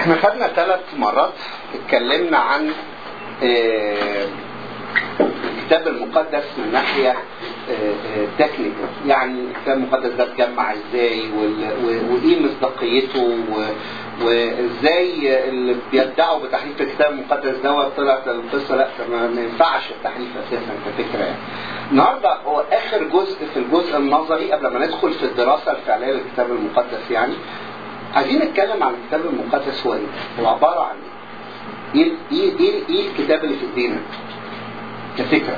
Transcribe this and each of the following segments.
احنا خدنا ثلاث مرات اتكلمنا عن آه، الكتاب المقدس من ناحيه تكنيكال يعني الكتاب المقدس ده اتجمع ازاي وال- و- وايه مصداقيته و- وازاي اللي بيدعوا بتحريف الكتاب المقدس دوت طلعت القصه لا ده ما ما ينفعش التحريف اساسا كفكره يعني. النهارده هو اخر جزء في الجزء النظري قبل ما ندخل في الدراسه الفعليه للكتاب المقدس يعني عايزين نتكلم عن الكتاب المقدس هو ايه؟ هو عباره عن ايه؟ ايه ايه ايه, إيه الكتاب اللي في ايدينا؟ كفكره.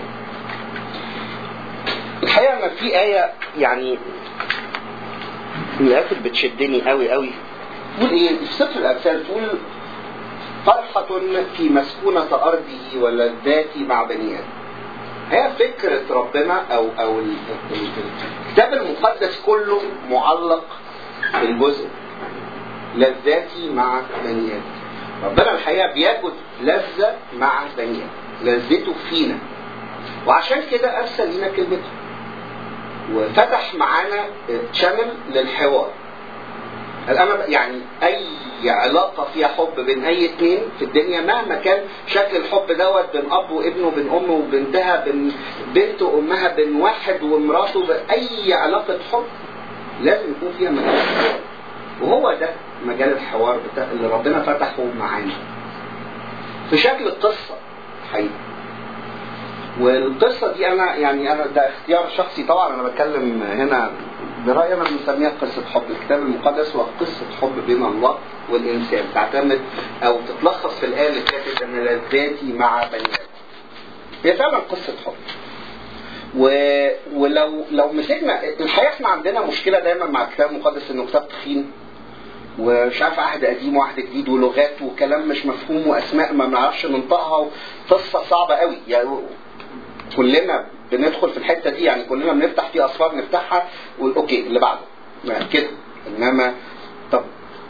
الحقيقه ان في ايه يعني من الايات اللي بتشدني قوي قوي تقول ايه؟ في سفر الامثال تقول فرحة في مسكونة أرضه ولذات مع بني آدم. هي فكرة ربنا أو أو ال- ال- الكتاب المقدس كله معلق بالجزء لذاتي مع بني آدم. ربنا الحقيقة بيجد لذة مع بني آدم. لذته فينا. وعشان كده أرسل لنا كلمته. وفتح معانا شانل للحوار. الآن أنا يعني أي علاقة فيها حب بين أي اتنين في الدنيا مهما كان شكل الحب دوت بين أب وابنه بين أم وبنتها بين بنت وأمها بين واحد ومراته أي علاقة حب لازم يكون فيها مجال الحوار وهو ده مجال الحوار بتاع اللي ربنا فتحه معانا في شكل قصة حقيقي والقصة دي أنا يعني أنا ده اختيار شخصي طبعا أنا بتكلم هنا برأيي أنا بنسميها قصة حب الكتاب المقدس هو قصة حب بين الله والإنسان تعتمد أو تتلخص في الآية اللي فاتت أن لذاتي مع بني آدم هي فعلا قصة حب و... ولو لو مسكنا الحقيقة احنا عندنا مشكلة دايما مع الكتاب المقدس إنه كتاب تخين ومش عارف عهد قديم وعهد جديد ولغات وكلام مش مفهوم واسماء ما بنعرفش ننطقها وقصه صعبه قوي يعني كلنا بندخل في الحته دي يعني كلنا بنفتح في اسفار نفتحها ونقول اوكي اللي بعده يعني كده انما طب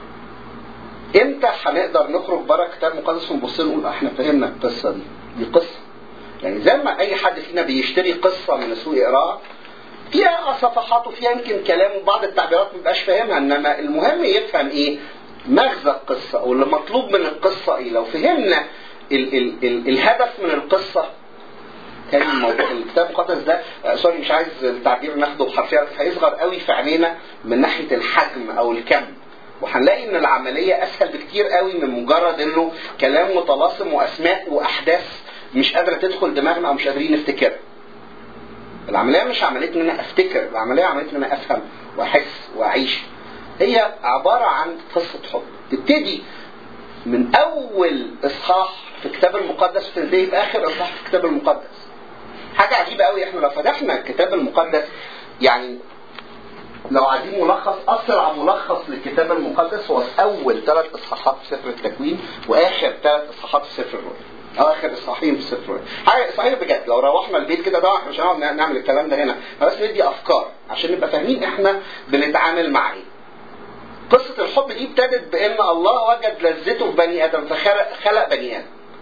امتى هنقدر نخرج بره الكتاب المقدس ونبص له نقول احنا فهمنا القصه دي دي قصه يعني زي ما اي حد فينا بيشتري قصه من السوق يقراها فيها صفحات وفيها يمكن كلام وبعض التعبيرات ما بيبقاش فاهمها انما المهم يفهم ايه مغزى القصه او اللي مطلوب من القصه ايه لو فهمنا ال ال ال الهدف من القصه كان الموضوع الكتاب المقدس ده آه، سوري مش عايز التعبير ناخده بحرفيه هيصغر قوي في عينينا من ناحيه الحجم او الكم وهنلاقي ان العمليه اسهل بكتير قوي من مجرد انه كلام متلاصم واسماء واحداث مش قادره تدخل دماغنا او مش قادرين نفتكرها العمليه مش عمليه ان انا افتكر العمليه عمليه ان انا افهم واحس واعيش هي عباره عن قصه حب تبتدي من اول اصحاح في الكتاب المقدس وتنتهي باخر اصحاح في الكتاب المقدس حاجه عجيبه قوي احنا لو فتحنا الكتاب المقدس يعني لو عايزين ملخص اسرع ملخص للكتاب المقدس هو اول ثلاث اصحاحات في سفر التكوين واخر ثلاث اصحاحات في سفر الرؤيا اخر اصحاحين في سفر الرؤيا حاجه صحيح بجد لو روحنا البيت كده ده احنا مش هنقعد نعمل الكلام ده هنا بس ندي افكار عشان نبقى فاهمين احنا بنتعامل مع ايه قصة الحب دي ابتدت بأن الله وجد لذته في بني آدم فخلق خلق بني آدم.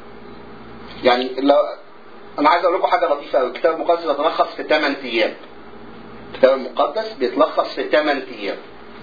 يعني لو أنا عايز أقول لكم حاجة لطيفة أوي، الكتاب المقدس بيتلخص في 8 أيام. الكتاب المقدس بيتلخص في 8 أيام.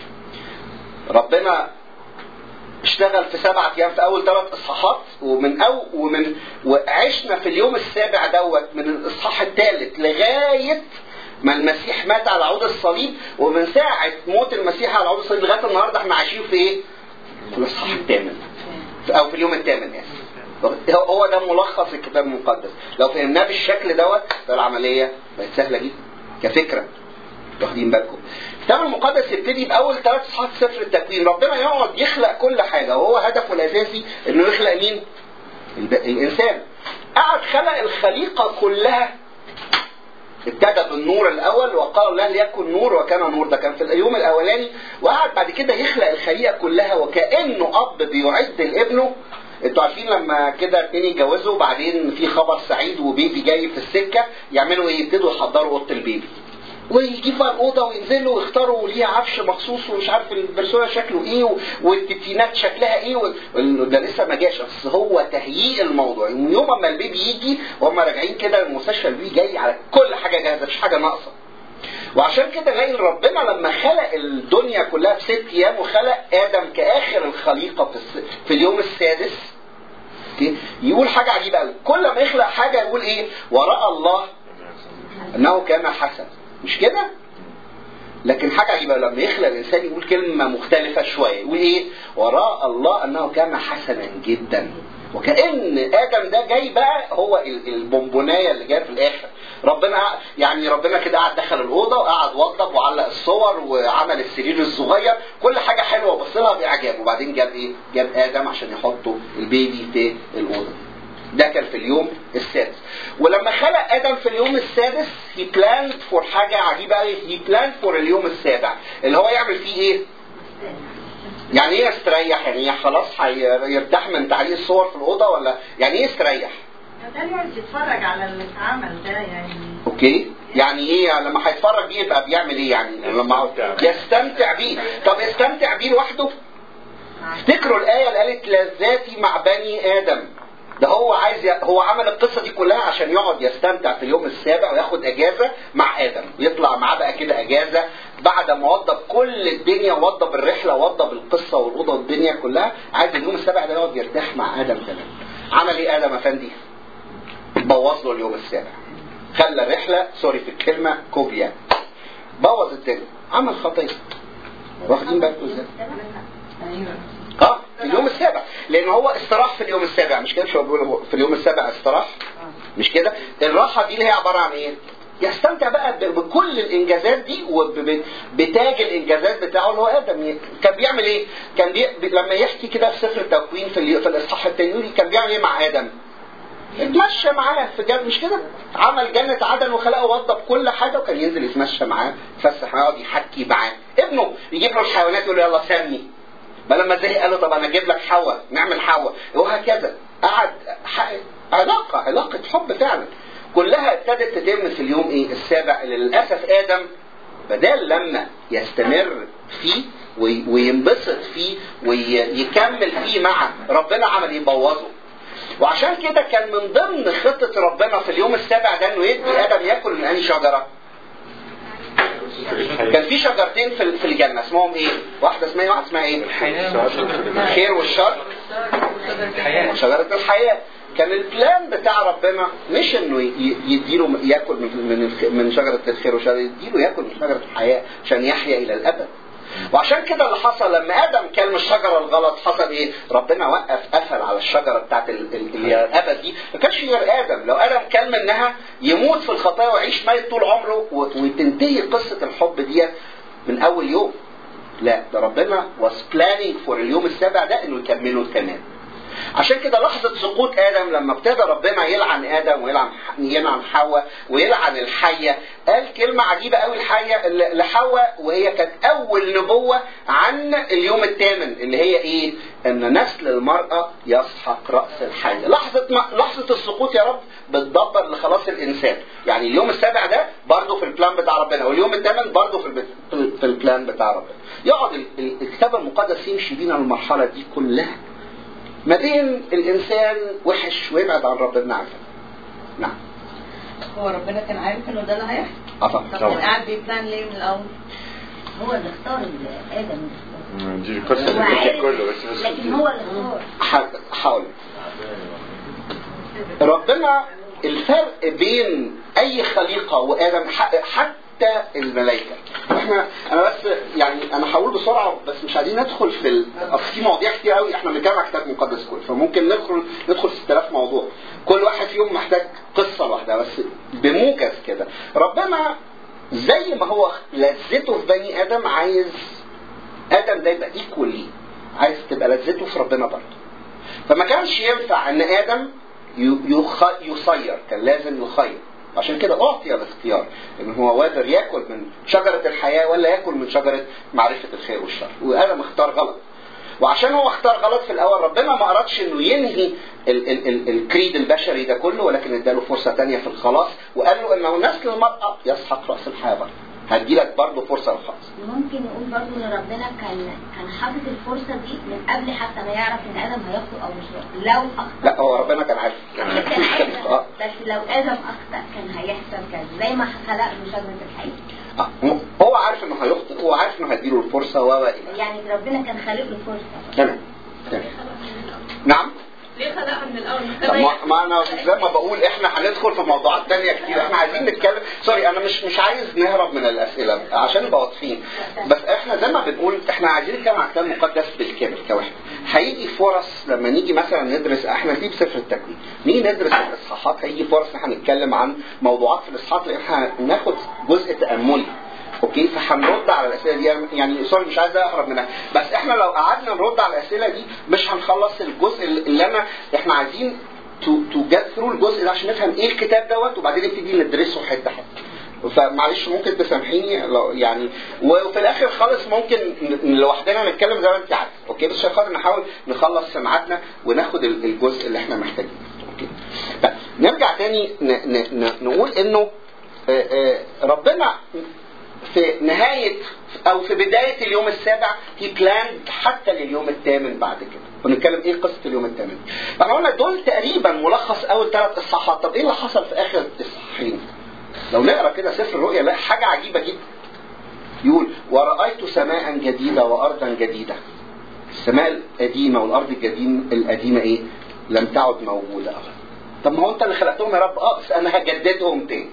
ربنا اشتغل في سبعة أيام في أول ثلاث إصحاحات ومن أو ومن وعشنا في اليوم السابع دوت من الإصحاح الثالث لغاية ما المسيح مات على عود الصليب ومن ساعة موت المسيح على عود الصليب لغاية النهاردة احنا عايشين في ايه؟ في الإصحاح الثامن أو في اليوم الثامن يعني هو- هو ده ملخص الكتاب المقدس لو فهمناه بالشكل دوت فالعملية بقت سهلة جدا كفكرة واخدين بالكم الكتاب المقدس يبتدي باول ثلاث اصحاحات سفر التكوين ربنا يقعد يخلق كل حاجه وهو هدفه الاساسي انه يخلق مين الب... الانسان قعد خلق الخليقه كلها ابتدى بالنور الاول وقال الله ليكن نور وكان نور ده كان في اليوم الاولاني وقعد بعد كده يخلق الخليقه كلها وكانه اب بيعد لابنه انتوا عارفين لما كده اتنين يتجوزوا وبعدين في خبر سعيد وبيبي جاي في السكه يعملوا ايه؟ يبتدوا يحضروا اوضه البيبي. ويجيبوا بقى الاوضه وينزلوا ويختاروا ليها عفش مخصوص ومش عارف البرسوله شكله ايه و- والتتينات شكلها ايه و... ده لسه ما جاش بس هو تهيئ الموضوع من يوم ما البيبي يجي وهم راجعين كده المستشفى البيبي جاي على كل حاجه جاهزه مفيش حاجه ناقصه وعشان كده نلاقي ربنا لما خلق الدنيا كلها في ست ايام وخلق ادم كاخر الخليقه في, الس... في اليوم السادس اوكي يقول حاجه عجيبه قوي كل ما يخلق حاجه يقول ايه وراء الله انه كان حسن مش كده لكن حاجه عجيبه لما يخلق الانسان يقول كلمه مختلفه شويه يقول ايه وراء الله انه كان حسنا جدا وكأن آدم ده جاي بقى هو ال- البونبوناية اللي جايه في الآخر ربنا يعني ربنا كده قعد دخل الأوضة وقعد وضب وعلق الصور وعمل السرير الصغير كل حاجة حلوة وبص لها بإعجاب وبعدين جاب إيه؟ جاب آدم عشان يحطوا البيبي في الأوضة ده كان في اليوم السادس ولما خلق ادم في اليوم السادس هي بلان فور حاجه عجيبه قوي هي بلان فور اليوم السابع اللي هو يعمل فيه ايه؟ يعني ايه يستريح؟ يعني إيه خلاص هيرتاح من تعليق الصور في الاوضه ولا يعني ايه يستريح؟ ده يقعد يتفرج على اللي اتعمل ده يعني اوكي يعني ايه لما هيتفرج بيه يبقى بيعمل ايه يعني لما يستمتع بيه طب يستمتع بيه لوحده افتكروا الايه اللي قالت لذاتي مع بني ادم ده هو عايز ي... هو عمل القصه دي كلها عشان يقعد يستمتع في اليوم السابع وياخد اجازه مع ادم ويطلع معاه بقى كده اجازه بعد ما وضب كل الدنيا وضب الرحله وضب القصه والاوضه والدنيا كلها عايز اليوم السابع ده يقعد يرتاح مع ادم كمان عمل ايه ادم افندي؟ بوظ له اليوم السابع خلى الرحله سوري في الكلمه كوبيا بوظ الدنيا عمل خطيه واخدين بالكم ازاي؟ ايوه اه في اليوم السابع لان هو استراح في اليوم السابع مش كده مش هو بيقول هو في اليوم السابع استراح مش كده الراحه دي اللي هي عباره عن ايه يستمتع بقى ب- بكل الانجازات دي وبتاج الانجازات بتاعه اللي هو ادم كان بيعمل ايه كان بي... ب- لما يحكي كده في سفر التكوين في, ال... في الاصحاح التاني يقول كان بيعمل ايه مع ادم اتمشى معاه في جنة مش كده عمل جنة عدن وخلقه وضب كل حاجة وكان ينزل يتمشى معاه يتفسح معاه يقعد يحكي معاه ابنه يجيب له الحيوانات يقول له يلا سمي بل لما زهق قال له طب انا اجيب لك حواء نعمل حواء وهكذا قعد ح- علاقة علاقة حب فعلا كلها ابتدت تتم في اليوم ايه السابع اللي للاسف ادم بدل لما يستمر فيه وي- وينبسط فيه ويكمل فيه مع ربنا عمل ايه بوظه وعشان كده كان من ضمن خطة ربنا في اليوم السابع ده انه يدي ادم ياكل من انهي شجرة؟ كان في شجرتين في في الجنة اسمهم ايه؟ واحدة اسمها ايه واحدة اسمها ايه؟ الخير والشر وشجرة الحياة كان البلان بتاع ربنا مش انه ي- يديله ياكل من من الخ- من شجرة الخير والشر يديله ياكل من شجرة الحياة عشان يحيا الى الابد وعشان كده اللي حصل لما ادم كل من الشجره الغلط حصل ايه؟ ربنا وقف قفل على الشجره بتاعت ال- ال- اللي هي الابد دي ما كانش غير ادم لو ادم كل منها يموت في الخطايا ويعيش ميت طول عمره و- وتنتهي قصه الحب ديت من اول يوم لا ده ربنا was planning for اليوم السابع ده انه يكمله كمان عشان كده لحظة سقوط آدم لما ابتدى ربنا يلعن آدم ويلعن يلعن حواء ويلعن الحية قال كلمة عجيبة قوي الحية لحواء وهي كانت أول نبوة عن اليوم الثامن اللي هي إيه؟ إن نسل المرأة يسحق رأس الحية لحظة ما لحظة السقوط يا رب بتدبر لخلاص الإنسان يعني اليوم السابع ده برضه في البلان بتاع ربنا واليوم الثامن برضه في الب- في البلان بتاع ربنا يقعد ال- ال- الكتاب المقدس يمشي بينا المرحلة دي كلها ما بين الانسان وحش ويبعد عن ربنا عارفه نعم هو ربنا كان عارف انه ده اللي هيحصل اه طب طبعا كان قاعد بيبلان ليه من الاول؟ هو اللي اختار ادم دي قصة هو الكتاب عارف كله بس بس لكن هو اللي اختار ح- حاول ربنا الفرق بين اي خليقه وادم ح- حتى الملائكه احنا انا بس يعني انا هقول بسرعه بس مش عايزين ندخل في ال... اصل في مواضيع كتير قوي احنا بنتابع كتاب مقدس كله فممكن ندخل ندخل في 6000 موضوع كل واحد فيهم محتاج قصه لوحدها بس بموجز كده ربنا زي ما هو لذته في بني ادم عايز ادم ده يبقى ايكوال ليه عايز تبقى لذته في ربنا برضه فما كانش ينفع ان ادم ي- يخ- يصير كان لازم يخير عشان كده اعطي الاختيار ان هو وادر ياكل من شجره الحياه ولا ياكل من شجره معرفه الخير والشر وادم اختار غلط وعشان هو اختار غلط في الاول ربنا ما ارادش انه ينهي ال ال ال الكريد البشري ده كله ولكن اداله فرصه تانية في الخلاص وقال له انه نسل المراه يسحق راس الحياه برضه هديلك برضه فرصه للخلاص ممكن نقول برضو ان ربنا كان كان حاطط الفرصه دي من قبل حتى ما يعرف ان ادم هيخطئ او مش هيخطئ لو اخطا لا هو ربنا كان عارف كان عارف آه. بس لو ادم اخطا كان هيحصل كذا زي ما خلق له شجره الحي آه، هو عارف انه هيخطئ هو عارف انه هيديله الفرصه و و إلى يعني ربنا كان خالق له فرصه تمام تمام نعم ليه خلقها من الاول؟ طب ما, ما انا زي ما بقول احنا هندخل في موضوعات تانية كتير احنا عايزين نتكلم سوري انا مش مش عايز نهرب من الاسئله عشان نبقى واضحين بس احنا زي ما بنقول احنا عايزين نتكلم عن الكتاب المقدس بالكامل كواحد هيجي فرص لما نيجي مثلا ندرس احنا دي بسفر التكوين نيجي ندرس الاصحاحات هيجي فرص ان احنا نتكلم عن موضوعات في الاصحاحات لان احنا هناخد جزء تاملي اوكي فهنرد على الاسئله دي يعني سوري مش عايز اهرب منها بس احنا لو قعدنا نرد على الاسئله دي مش هنخلص الجزء اللي انا احنا عايزين تو تو جت ثرو الجزء ده عشان نفهم ايه الكتاب دوت وبعدين نبتدي ندرسه حته حته فمعلش ممكن تسامحيني لو يعني وفي الاخر خالص ممكن ن- لوحدنا نتكلم زي ما انت عارف اوكي بس عشان خاطر نحاول نخلص في ميعادنا وناخد ال- الجزء اللي احنا محتاجينه اوكي طيب نرجع تاني ن ن ن نقول انه آه، آه، ربنا في نهاية أو في بداية اليوم السابع هي بلاند حتى لليوم الثامن بعد كده ونتكلم ايه قصة اليوم الثامن احنا قلنا دول تقريبا ملخص أول ثلاث إصحاحات طب ايه اللي حصل في آخر إصحاحين لو نقرا كده سفر الرؤيا لا حاجة عجيبة جدا يقول ورأيت سماء جديدة وأرضا جديدة السماء القديمة والأرض القديم القديمة ايه لم تعد موجودة أبدا طب ما هو انت اللي خلقتهم يا رب اه بس انا هجددهم تاني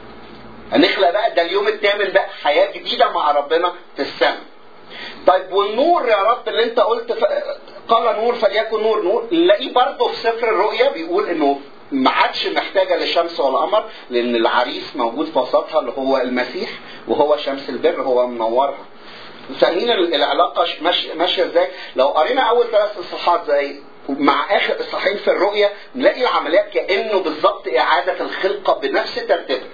هنخلق بقى ده اليوم الثامن بقى حياة جديدة مع ربنا في السماء طيب والنور يا رب اللي انت قلت ف... قال نور فليكن نور نور نلاقيه برضه في سفر الرؤيا بيقول انه ما عادش محتاجه لشمس ولا قمر لان العريس موجود في وسطها اللي هو المسيح وهو شمس البر هو منورها فاهمين ال- العلاقه ش- ماشيه ماشيه ازاي؟ لو قرينا اول ثلاث اصحاحات زي مع اخر اصحاحين في الرؤيا نلاقي العمليه كانه بالظبط اعاده الخلقه بنفس ترتيبها.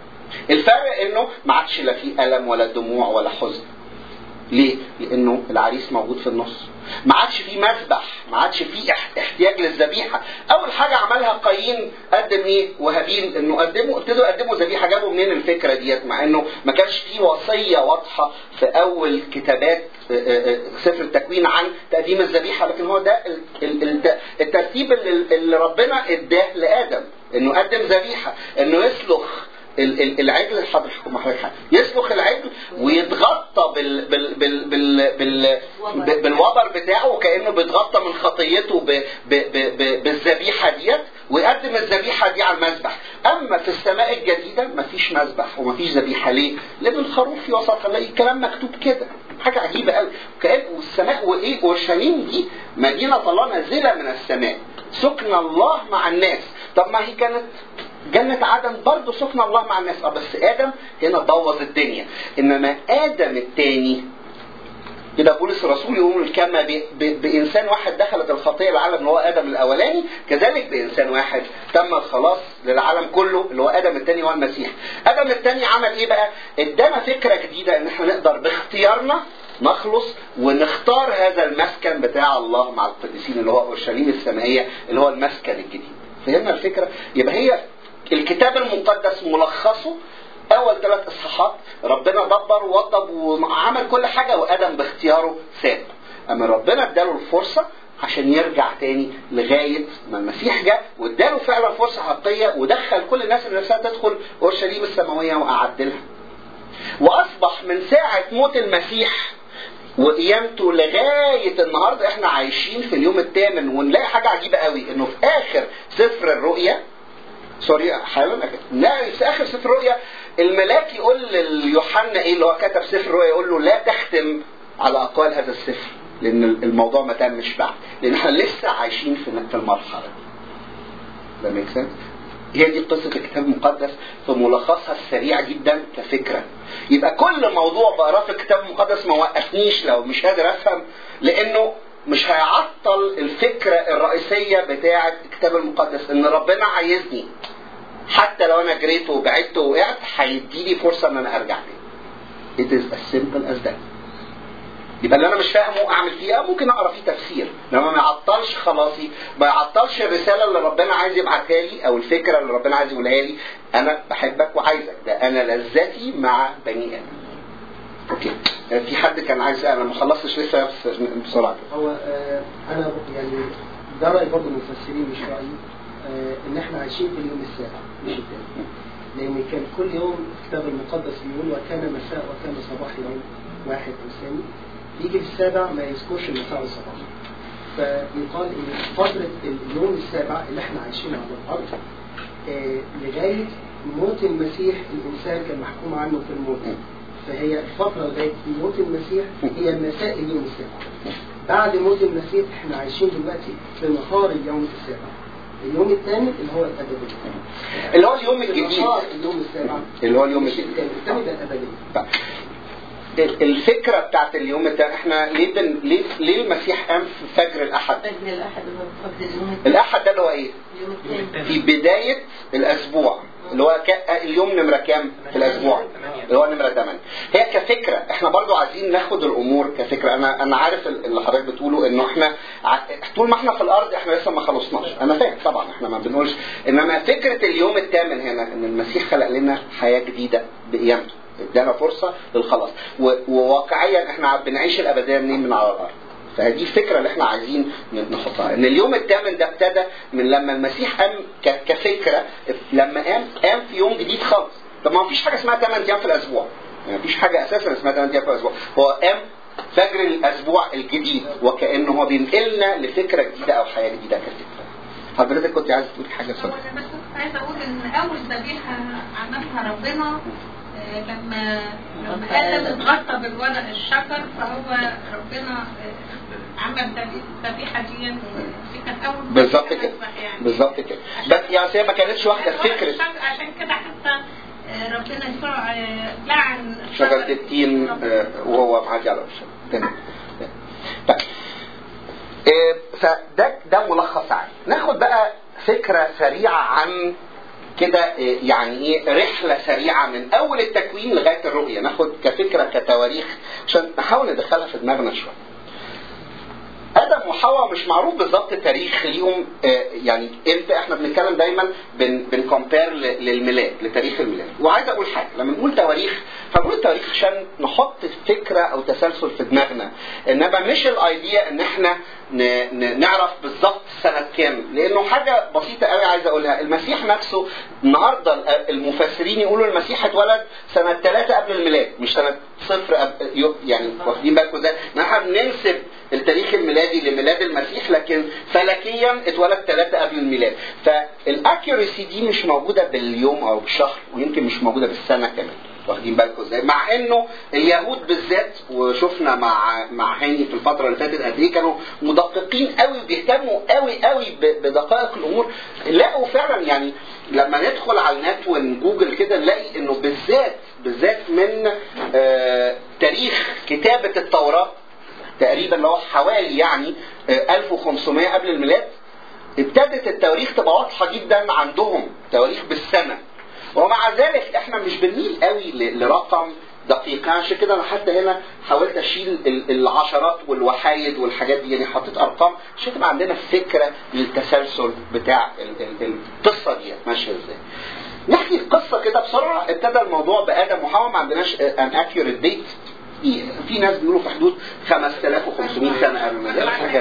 الفرق انه ما عادش لا فيه الم ولا دموع ولا حزن. ليه؟ لانه العريس موجود في النص. ما عادش فيه مذبح، ما عادش فيه اح- احتياج للذبيحه. اول حاجه عملها قايين قدم ايه؟ وهابيل انه قدموا ابتدوا يقدموا ذبيحه جابوا منين الفكره ديت؟ مع انه ما كانش فيه وصيه واضحه في اول كتابات آه، آه، آه، سفر التكوين عن تقديم الذبيحه لكن هو ده ال- ال- الت- الترتيب اللي اللي ربنا اداه لادم انه قدم ذبيحه انه يسلخ ال- ال- العجل الحضر حكم حضرتك حاجة. يسلخ العجل ويتغطى بال بال بال بال بال ب- بالوبر بتاعه وكانه بيتغطى من خطيته ب ب ب ب بالذبيحه ديت ويقدم الذبيحه دي على المذبح اما في السماء الجديده مفيش مذبح ومفيش ذبيحه ليه؟ لان الخروف في وسطها نلاقي الكلام مكتوب كده حاجه عجيبه قوي كان والسماء وايه اورشليم دي مدينه الله نازله من السماء سكن الله مع الناس طب ما هي كانت جنة عدن برضه سكن الله مع الناس اه بس ادم هنا بوظ الدنيا انما ادم التاني كده بولس الرسول يقول كما ب- ب- بانسان واحد دخلت الخطيه العالم اللي هو ادم الاولاني كذلك بانسان واحد تم الخلاص للعالم كله اللي هو ادم الثاني هو المسيح. ادم الثاني عمل ايه بقى؟ ادانا فكره جديده ان احنا نقدر باختيارنا نخلص ونختار هذا المسكن بتاع الله مع القديسين اللي هو اورشليم السمائيه اللي هو المسكن الجديد. فهمنا الفكره؟ يبقى هي الكتاب المقدس ملخصه اول ثلاث اصحاحات ربنا دبر ووضب وعمل كل حاجه وادم باختياره ساب اما ربنا اداله الفرصه عشان يرجع تاني لغايه ما المسيح جه واداله فعلا فرصه حقيقيه ودخل كل الناس اللي نفسها تدخل اورشليم السماويه واعدلها واصبح من ساعه موت المسيح وقيامته لغايه النهارده احنا عايشين في اليوم الثامن ونلاقي حاجه عجيبه قوي انه في اخر سفر الرؤيا سوري حالا لا في اخر سفر الرؤيا الملاك يقول ليوحنا ايه اللي هو كتب سفر الرؤيا يقول له لا تختم على اقوال هذا السفر لان الموضوع ما تمش بعد لان احنا لسه عايشين في في المرحله دي ده ميك سنس هي دي قصة الكتاب المقدس في ملخصها السريع جدا كفكرة يبقى كل موضوع بقراه في الكتاب المقدس ما وقفنيش لو مش قادر افهم لانه مش هيعطل الفكرة الرئيسية بتاعة الكتاب المقدس ان ربنا عايزني حتى لو انا جريت وبعدت ووقعت هيديني فرصة ان انا ارجع تاني It is as simple as that يبقى اللي انا مش فاهمه اعمل فيه ممكن اقرا فيه تفسير انما ما يعطلش خلاصي ما يعطلش الرساله اللي ربنا عايز يبعتها لي او الفكره اللي ربنا عايز يقولها لي انا بحبك وعايزك ده انا لذتي مع بني ادم اوكي في حد كان عايز انا ما خلصتش لسه بس بسرعه هو آه انا يعني ده راي برضه المفسرين مش رايي آه ان احنا عايشين في اليوم السابع مش الثاني لان كان كل يوم الكتاب المقدس بيقول وكان مساء وكان صباح يوم واحد انساني يجي في السابع ما يذكرش المساء والصباح فيقال ان فتره اليوم السابع اللي احنا عايشين على الارض آه، لغايه موت المسيح الانسان كان محكوم عنه في الموت فهي الفتره لغايه موت المسيح هي مساء اليوم السابع بعد موت المسيح احنا عايشين دلوقتي في نهار اليوم السابع اليوم الثاني اللي هو الابديه اللي هو اليوم في الجديد نهار اليوم السابع اللي هو اليوم مش الجديد الثاني الثاني ده الابديه طيب. ال- الفكره بتاعت اليوم التاني احنا ليه بن... ليه ليه المسيح قام في فجر الاحد؟ فجر الأحد اللي هو فجر اليوم الاحد ده اللي هو ايه؟ اليوم الثاني في بدايه الاسبوع اللي هو ك... اليوم نمره كام في الاسبوع؟ اللي هو نمره 8 هي كفكره احنا برضو عايزين ناخد الامور كفكره انا انا عارف ال- اللي حضرتك بتقوله انه احنا ع- طول ما احنا في الارض احنا لسه ما خلصناش انا فاهم طبعا احنا ما بنقولش انما فكره اليوم الثامن هنا ان المسيح خلق لنا حياه جديده بقيامته ادانا فرصه للخلاص و- وواقعيا احنا بنعيش الابديه منين من على الارض فهذه الفكره اللي احنا عايزين نحطها ان اليوم الثامن ده ابتدى من لما المسيح قام ك- كفكره لما قام قام في يوم جديد خالص طب ما فيش حاجه اسمها 8 ايام في الاسبوع يعني مفيش حاجه اساسا اسمها 8 ايام في الاسبوع هو قام فجر الاسبوع الجديد وكانه هو بينقلنا لفكره جديده او حياه جديده كفكره حضرتك كنت عايز تقول حاجه هو صح انا بس كنت عايزه اقول ان اول ذبيحه عملها ربنا آه، لما لما ادم اتغطى بالورق الشجر فهو ربنا آه، عمل ذبي- الذبيحه دي دي كانت اول بالظبط ذبيحة كده أذبح يعني. بالظبط كده بس يعني هي ما كانتش واخده كان ورق فكره الشجر عشان كده حتى آه، ربنا يسوع آه، لعن شجره التين آه، وهو معدي على الشجره تمام طيب آه، فده ده ملخص عام ناخد بقى فكره سريعه عن كده آه، يعني ايه رحله سريعه من اول التكوين لغايه الرؤيه ناخد كفكره كتواريخ عشان نحاول ندخلها في دماغنا شويه ادم وحواء مش معروف بالظبط تاريخ ليهم آه، يعني امتى احنا بنتكلم دايما بن بنكمبير ل- للميلاد لتاريخ الميلاد وعايز اقول حاجه لما نقول تواريخ فنقول التواريخ عشان نحط فكره او تسلسل في دماغنا انما مش الايديا ان احنا ن- ن- نعرف بالظبط سنه كام لانه حاجه بسيطه قوي عايز اقولها المسيح نفسه النهارده ال- المفسرين يقولوا المسيح اتولد سنه ثلاثه قبل الميلاد مش سنه صفر قبل يو- يعني واخدين بالكم ازاي؟ ان احنا بننسب التاريخ الميلادي لميلاد المسيح لكن فلكيا اتولد ثلاثة قبل الميلاد فالاكيورسي دي مش موجودة باليوم او بالشهر ويمكن مش موجودة بالسنة كمان واخدين بالكم ازاي مع انه اليهود بالذات وشفنا مع مع هاني في الفتره اللي فاتت قد ايه كانوا مدققين قوي وبيهتموا قوي قوي ب- بدقائق الامور لقوا فعلا يعني لما ندخل على النت ونجوجل كده نلاقي انه بالذات بالذات من آه تاريخ كتابه التوراه تقريبا اللي هو حوالي يعني آه، 1500 قبل الميلاد ابتدت التواريخ تبقى واضحه جدا عندهم تواريخ بالسنه ومع ذلك احنا مش بنميل قوي ل- لرقم دقيق عشان كده انا حتى هنا حاولت اشيل ال- العشرات والوحايد والحاجات دي يعني حطيت ارقام عشان تبقى عندنا فكره للتسلسل بتاع ال- ال- القصه دي ماشيه ازاي. نحكي القصه كده بسرعه ابتدى الموضوع بادم وحواء ما عندناش ان اكيوريت ديت في في ناس بيقولوا في حدود 5500 سنه قبل الميلاد حاجات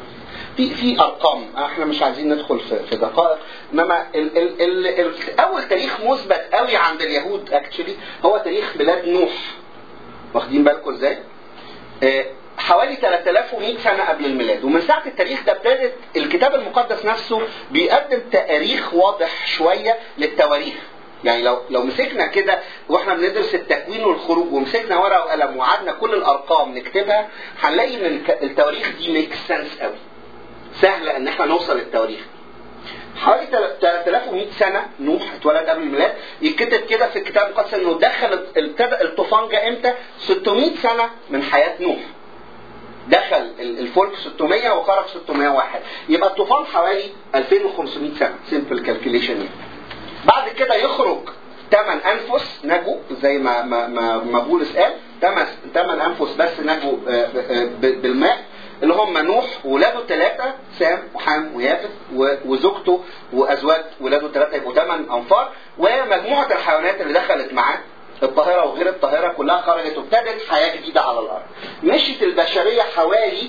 في في ارقام احنا مش عايزين ندخل في, في دقائق انما ال ال ال ال اول تاريخ مثبت قوي عند اليهود اكشلي هو تاريخ ميلاد نوح واخدين بالكم ازاي؟ آه، حوالي 3100 سنه قبل الميلاد ومن ساعه التاريخ ده ابتدت الكتاب المقدس نفسه بيقدم تاريخ واضح شويه للتواريخ يعني لو لو مسكنا كده واحنا بندرس التكوين والخروج ومسكنا ورقه وقلم وقعدنا كل الارقام نكتبها هنلاقي ان الك- التواريخ دي ميك سنس قوي سهله ان احنا نوصل للتواريخ حوالي تل- 3100 سنه نوح اتولد قبل الميلاد يتكتب كده في الكتاب المقدس انه دخل ابتدى الطوفان جه امتى 600 سنه من حياه نوح دخل ال- الفلك 600 وخرج 601 يبقى الطوفان حوالي 2500 سنه سمبل كالكوليشن يعني بعد كده يخرج ثمان انفس نجوا زي ما ما ما, ما بولس قال ثمان ثمان انفس بس نجوا آه، آه، ب- بالماء اللي هم نوح ولاده ثلاثة سام وحام ويافث و- وزوجته وأزواج ولاده ثلاثة يبقوا ثمان أنفار ومجموعة الحيوانات اللي دخلت معاه الطاهرة وغير الطاهرة كلها خرجت وابتدت حياة جديدة على الأرض. مشيت البشرية حوالي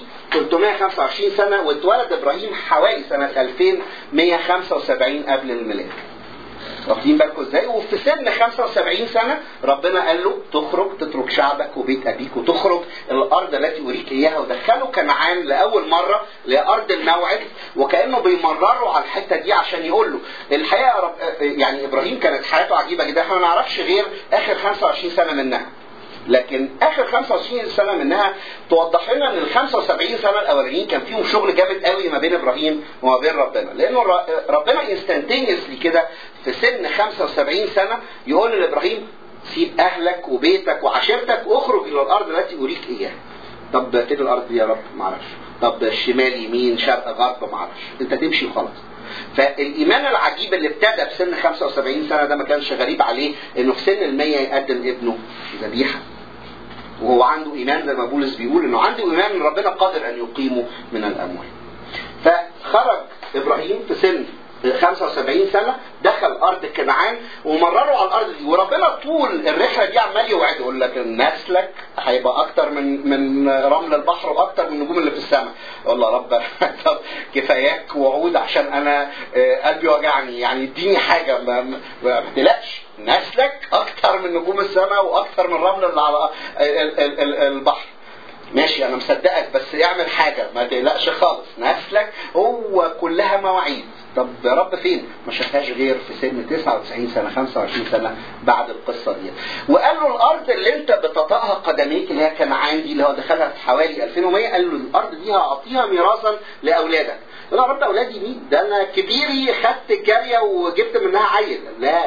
325 سنة واتولد إبراهيم حوالي سنة 2175 قبل الميلاد. واخدين بالكم ازاي وفي سن 75 سنه ربنا قال له تخرج تترك شعبك وبيت ابيك وتخرج الارض التي اريك اياها ودخلوا كنعان لاول مره لارض الموعد وكانه بيمرروا على الحته دي عشان يقول له الحقيقه يا رب يعني ابراهيم كانت حياته عجيبه جدا احنا ما نعرفش غير اخر 25 سنه منها لكن اخر 25 سنه منها توضح لنا ان ال 75 سنه الاولانيين كان فيهم شغل جامد قوي ما بين ابراهيم وما بين ربنا لانه ر- ربنا انستنتينيسلي كده في سن 75 سنه يقول لابراهيم سيب اهلك وبيتك وعشيرتك واخرج الى الارض التي اريك اياها طب فين الارض دي يا رب ما اعرفش طب الشمال يمين شرق غرب ما اعرفش انت تمشي وخلاص فالايمان العجيب اللي ابتدى في سن 75 سنه ده ما كانش غريب عليه انه في سن ال 100 يقدم ابنه ذبيحه وهو عنده ايمان زي ما بولس بيقول انه عنده ايمان ان ربنا قادر ان يقيمه من الاموات فخرج ابراهيم في سن 75 سنه دخل ارض كنعان ومرروا على الارض دي وربنا طول الرحله دي عمال يوعد يقول لك نسلك هيبقى اكتر من من رمل البحر واكتر من النجوم اللي في السماء يقول له يا رب طب كفاياك وعود عشان انا آه، قلبي وجعني يعني اديني حاجه ما ما- ما تقلقش نسلك اكتر من نجوم السماء واكتر من رمل اللي على ال- ال- ال- البحر ماشي انا مصدقك بس اعمل حاجه ما تقلقش خالص نسلك هو كلها مواعيد طب يا رب فين ما شافهاش غير في سن 99 سنه 25 سنه بعد القصه دي وقال له الارض اللي انت بتطأها قدميك اللي هي كنعان دي اللي هو دخلها في حوالي 2100 قال له الارض دي هعطيها ميراثا لاولادك قال له يا رب اولادي مين ده انا كبيري خدت الجاريه وجبت منها عيل لا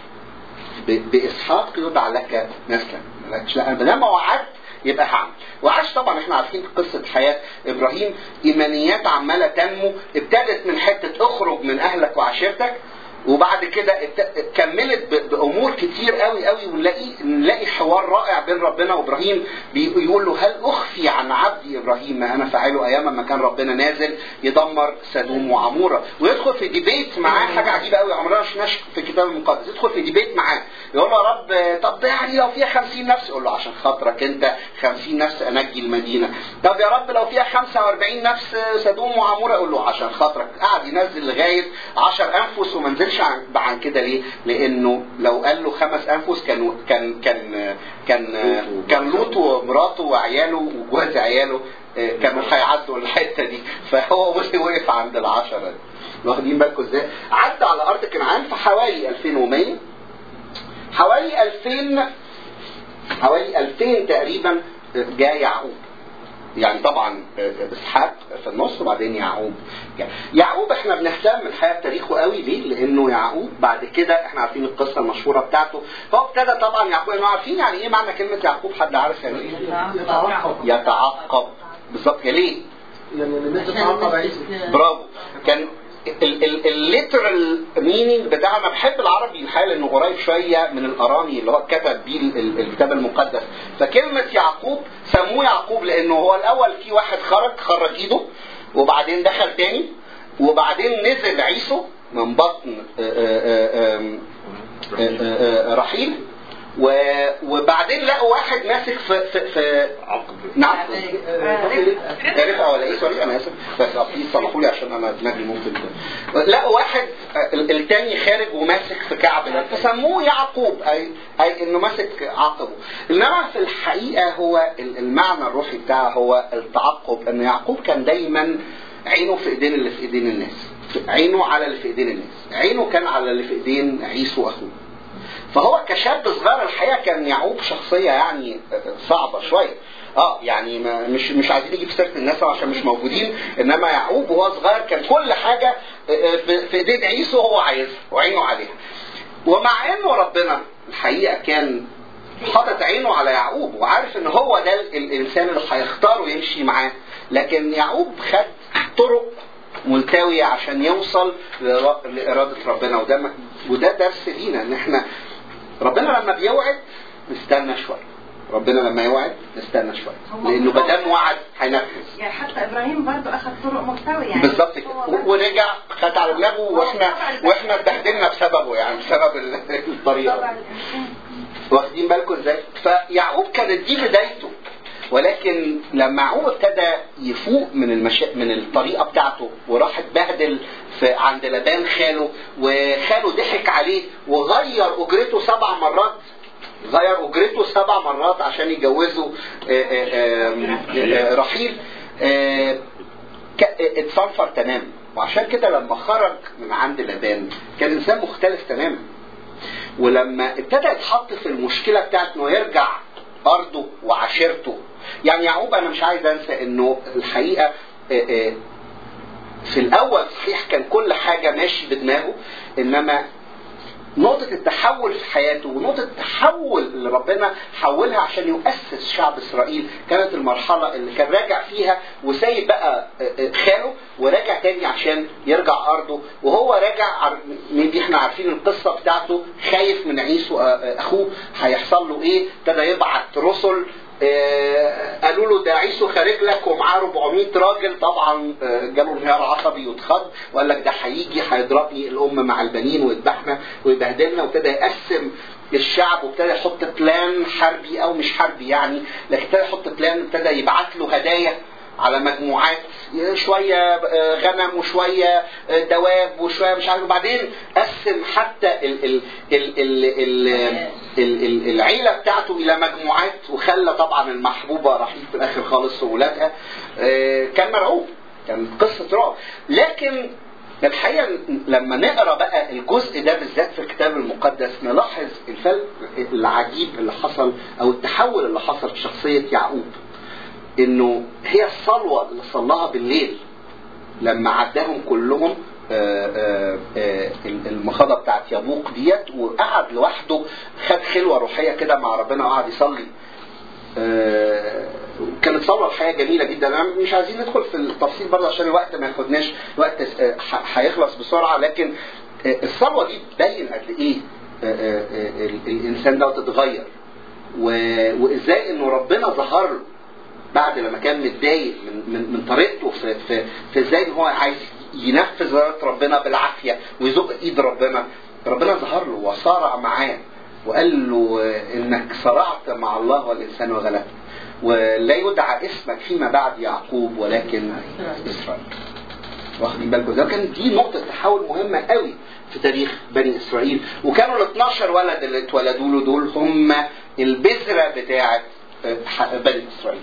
ب- باسحاق يدعى لك نسلا مالكش لا انا ما وعدت يبقى هعمل وعاش طبعا احنا عارفين قصه حياه ابراهيم ايمانيات عماله تنمو ابتدت من حته اخرج من اهلك وعشيرتك وبعد كده ابت- كملت ب- بامور كتير قوي قوي ونلاقي نلاقي حوار رائع بين ربنا وابراهيم بيقول له هل اخفي عن عبدي ابراهيم ما انا فاعله ايام ما كان ربنا نازل يدمر سدوم وعموره ويدخل في ديبيت معاه حاجه عجيبه قوي عمرنا ما شفناش في الكتاب المقدس يدخل في ديبيت معاه يقول له يا رب طب ده يعني لو فيها 50 نفس يقول له عشان خاطرك انت 50 نفس انجي المدينه طب يا رب لو فيها 45 نفس سدوم وعموره يقول له عشان خاطرك قعد ينزل لغايه 10 انفس وما نزلش عن, عن كده ليه؟ لانه لو قال له خمس انفس كان كان كان كان كان لوط ومراته وعياله وجواز عياله آه، كانوا هيعدوا الحته دي فهو وقف عند العشره دي واخدين بالكم ازاي؟ عدى على ارض كنعان في حوالي 2100 حوالي 2000 حوالي 2000 تقريبا جاء يعقوب يعني طبعا اسحاق في النص وبعدين يعقوب جاء. يعقوب احنا بنهتم الحقيقه بتاريخه قوي ليه؟ لانه يعقوب بعد كده احنا عارفين القصه المشهوره بتاعته فهو ابتدى طبعا يعقوب انه عارفين يعني ايه معنى كلمه يعقوب حد عارف يعني ايه؟ يتعاقب يتعقب بالظبط ليه؟ يعني الناس تتعاقب عايز برافو كان الليترال مينينج بتاعنا بحب العربي الحقيقه لانه قريب شويه من الارامي اللي هو كتب بيه ال- ال- الكتاب المقدس فكلمه يعقوب سموه يعقوب لانه هو الاول في واحد خرج خرج ايده وبعدين دخل تاني وبعدين نزل عيسو من بطن آه، آه، آه، آه، آه، آه، رحيل و- وبعدين لقوا واحد ماسك في في, في نعم رفع ولا ايه سوري انا اسف بس بليز سامحوا لي عشان انا دماغي ممكن لقوا واحد آه، ال- التاني خارج وماسك في كعب ده فسموه يعقوب اي اي انه ماسك عقبه انما في الحقيقه هو ال- المعنى الروحي بتاعه هو التعقب ان يعقوب كان دايما عينه في ايدين اللي في ايدين الناس عينه على اللي في ايدين الناس عينه كان على اللي في ايدين عيسو اخوه فهو كشاب صغير الحقيقه كان يعقوب شخصيه يعني صعبه شويه اه يعني ما مش مش عايزين نجيب سيره الناس عشان مش موجودين انما يعقوب وهو صغير كان كل حاجه في في ايدين عيسو هو عايزها وعينه عليها ومع انه ربنا الحقيقه كان حاطط عينه على يعقوب وعارف ان هو ده ال- الانسان اللي هيختاره يمشي معاه لكن يعقوب خد طرق ملتوية عشان يوصل لر- لإرادة ربنا وده م- وده درس لينا ان احنا ربنا لما بيوعد نستنى شوية ربنا لما يوعد نستنى شوية لانه ما دام وعد هينفذ يعني حتى ابراهيم برضو اخذ طرق مختلفه يعني بالظبط كده و- ورجع خد على دماغه واحنا واحنا اتبهدلنا بسببه يعني بسبب ال- الطريقه طبعا دي. الانسان واخدين بالكم ازاي؟ فيعقوب كانت دي بدايته ولكن لما يعقوب ابتدى يفوق من المشا... من الطريقه بتاعته وراح اتبهدل في عند لبان خاله وخاله ضحك عليه وغير اجرته سبع مرات غير اجرته سبع مرات عشان يجوزوا آه، آه، آه، آه، رحيل آه، ك- اتصنفر تماما وعشان كده لما خرج من عند لبان كان انسان مختلف تماما ولما ابتدى يتحط في المشكله بتاعت انه يرجع ارضه وعشيرته يعني يعقوب انا مش عايز انسى انه الحقيقه آه، آه، في الاول صحيح كان كل حاجه ماشي بدماغه انما نقطة التحول في حياته ونقطة التحول اللي ربنا حولها عشان يؤسس شعب إسرائيل كانت المرحلة اللي كان راجع فيها وسايب بقى آه، آه، خاله وراجع تاني عشان يرجع أرضه وهو راجع عر- maybe احنا عارفين القصة بتاعته خايف من عيسو آه، آه، أخوه هيحصل له إيه ابتدى يبعت رسل آه، قالوا له ده عيسو خارج لك ومعاه 400 راجل طبعا آه، جاله انهيار عصبي واتخض وقال لك ده هيجي هيضربني الام مع البنين ويذبحنا ويبهدلنا وابتدى يقسم الشعب وابتدى يحط بلان حربي او مش حربي يعني لكن ابتدى يحط بلان ابتدى يبعت له هدايا على مجموعات شوية آه، غنم وشوية آه، دواب وشوية مش عارف وبعدين قسم حتى ال ال ال ال ال ال ال العيلة بتاعته إلى مجموعات وخلى طبعا المحبوبة رحيل في الآخر خالص في ولادها آه، كان مرعوب كان قصة رعب لكن الحقيقة لما نقرا بقى الجزء ده بالذات في الكتاب المقدس نلاحظ الفرق العجيب اللي حصل او التحول اللي حصل في شخصية يعقوب انه هي الصلوة اللي صلاها بالليل لما عداهم كلهم آه، آه، آه، المخاضة بتاعت يبوق ديت وقعد لوحده خد خلوة روحية كده مع ربنا وقعد يصلي آه، كانت صلوة الحقيقة جميلة جدا أنا مش عايزين ندخل في التفصيل برضه عشان الوقت ما ياخدناش وقت آه، ح- هيخلص بسرعة لكن آه، الصلوة دي تبين قد إيه آه، آه، آه، ال- الإنسان دوت اتغير و- وإزاي إنه ربنا ظهر له بعد لما كان متضايق من من من طريقته في في في ازاي ان هو عايز ينفذ اراده ربنا بالعافيه ويزق ايد ربنا ربنا ظهر له وصارع معاه وقال له آه، انك صرعت مع الله والانسان وغلبت ولا يدعى اسمك فيما بعد يعقوب ولكن اسرائيل واخدين بالكم ده كان دي نقطه تحول مهمه قوي في تاريخ بني اسرائيل وكانوا ال 12 ولد اللي اتولدوا له دول هم البذره بتاعه آه، ح- بني اسرائيل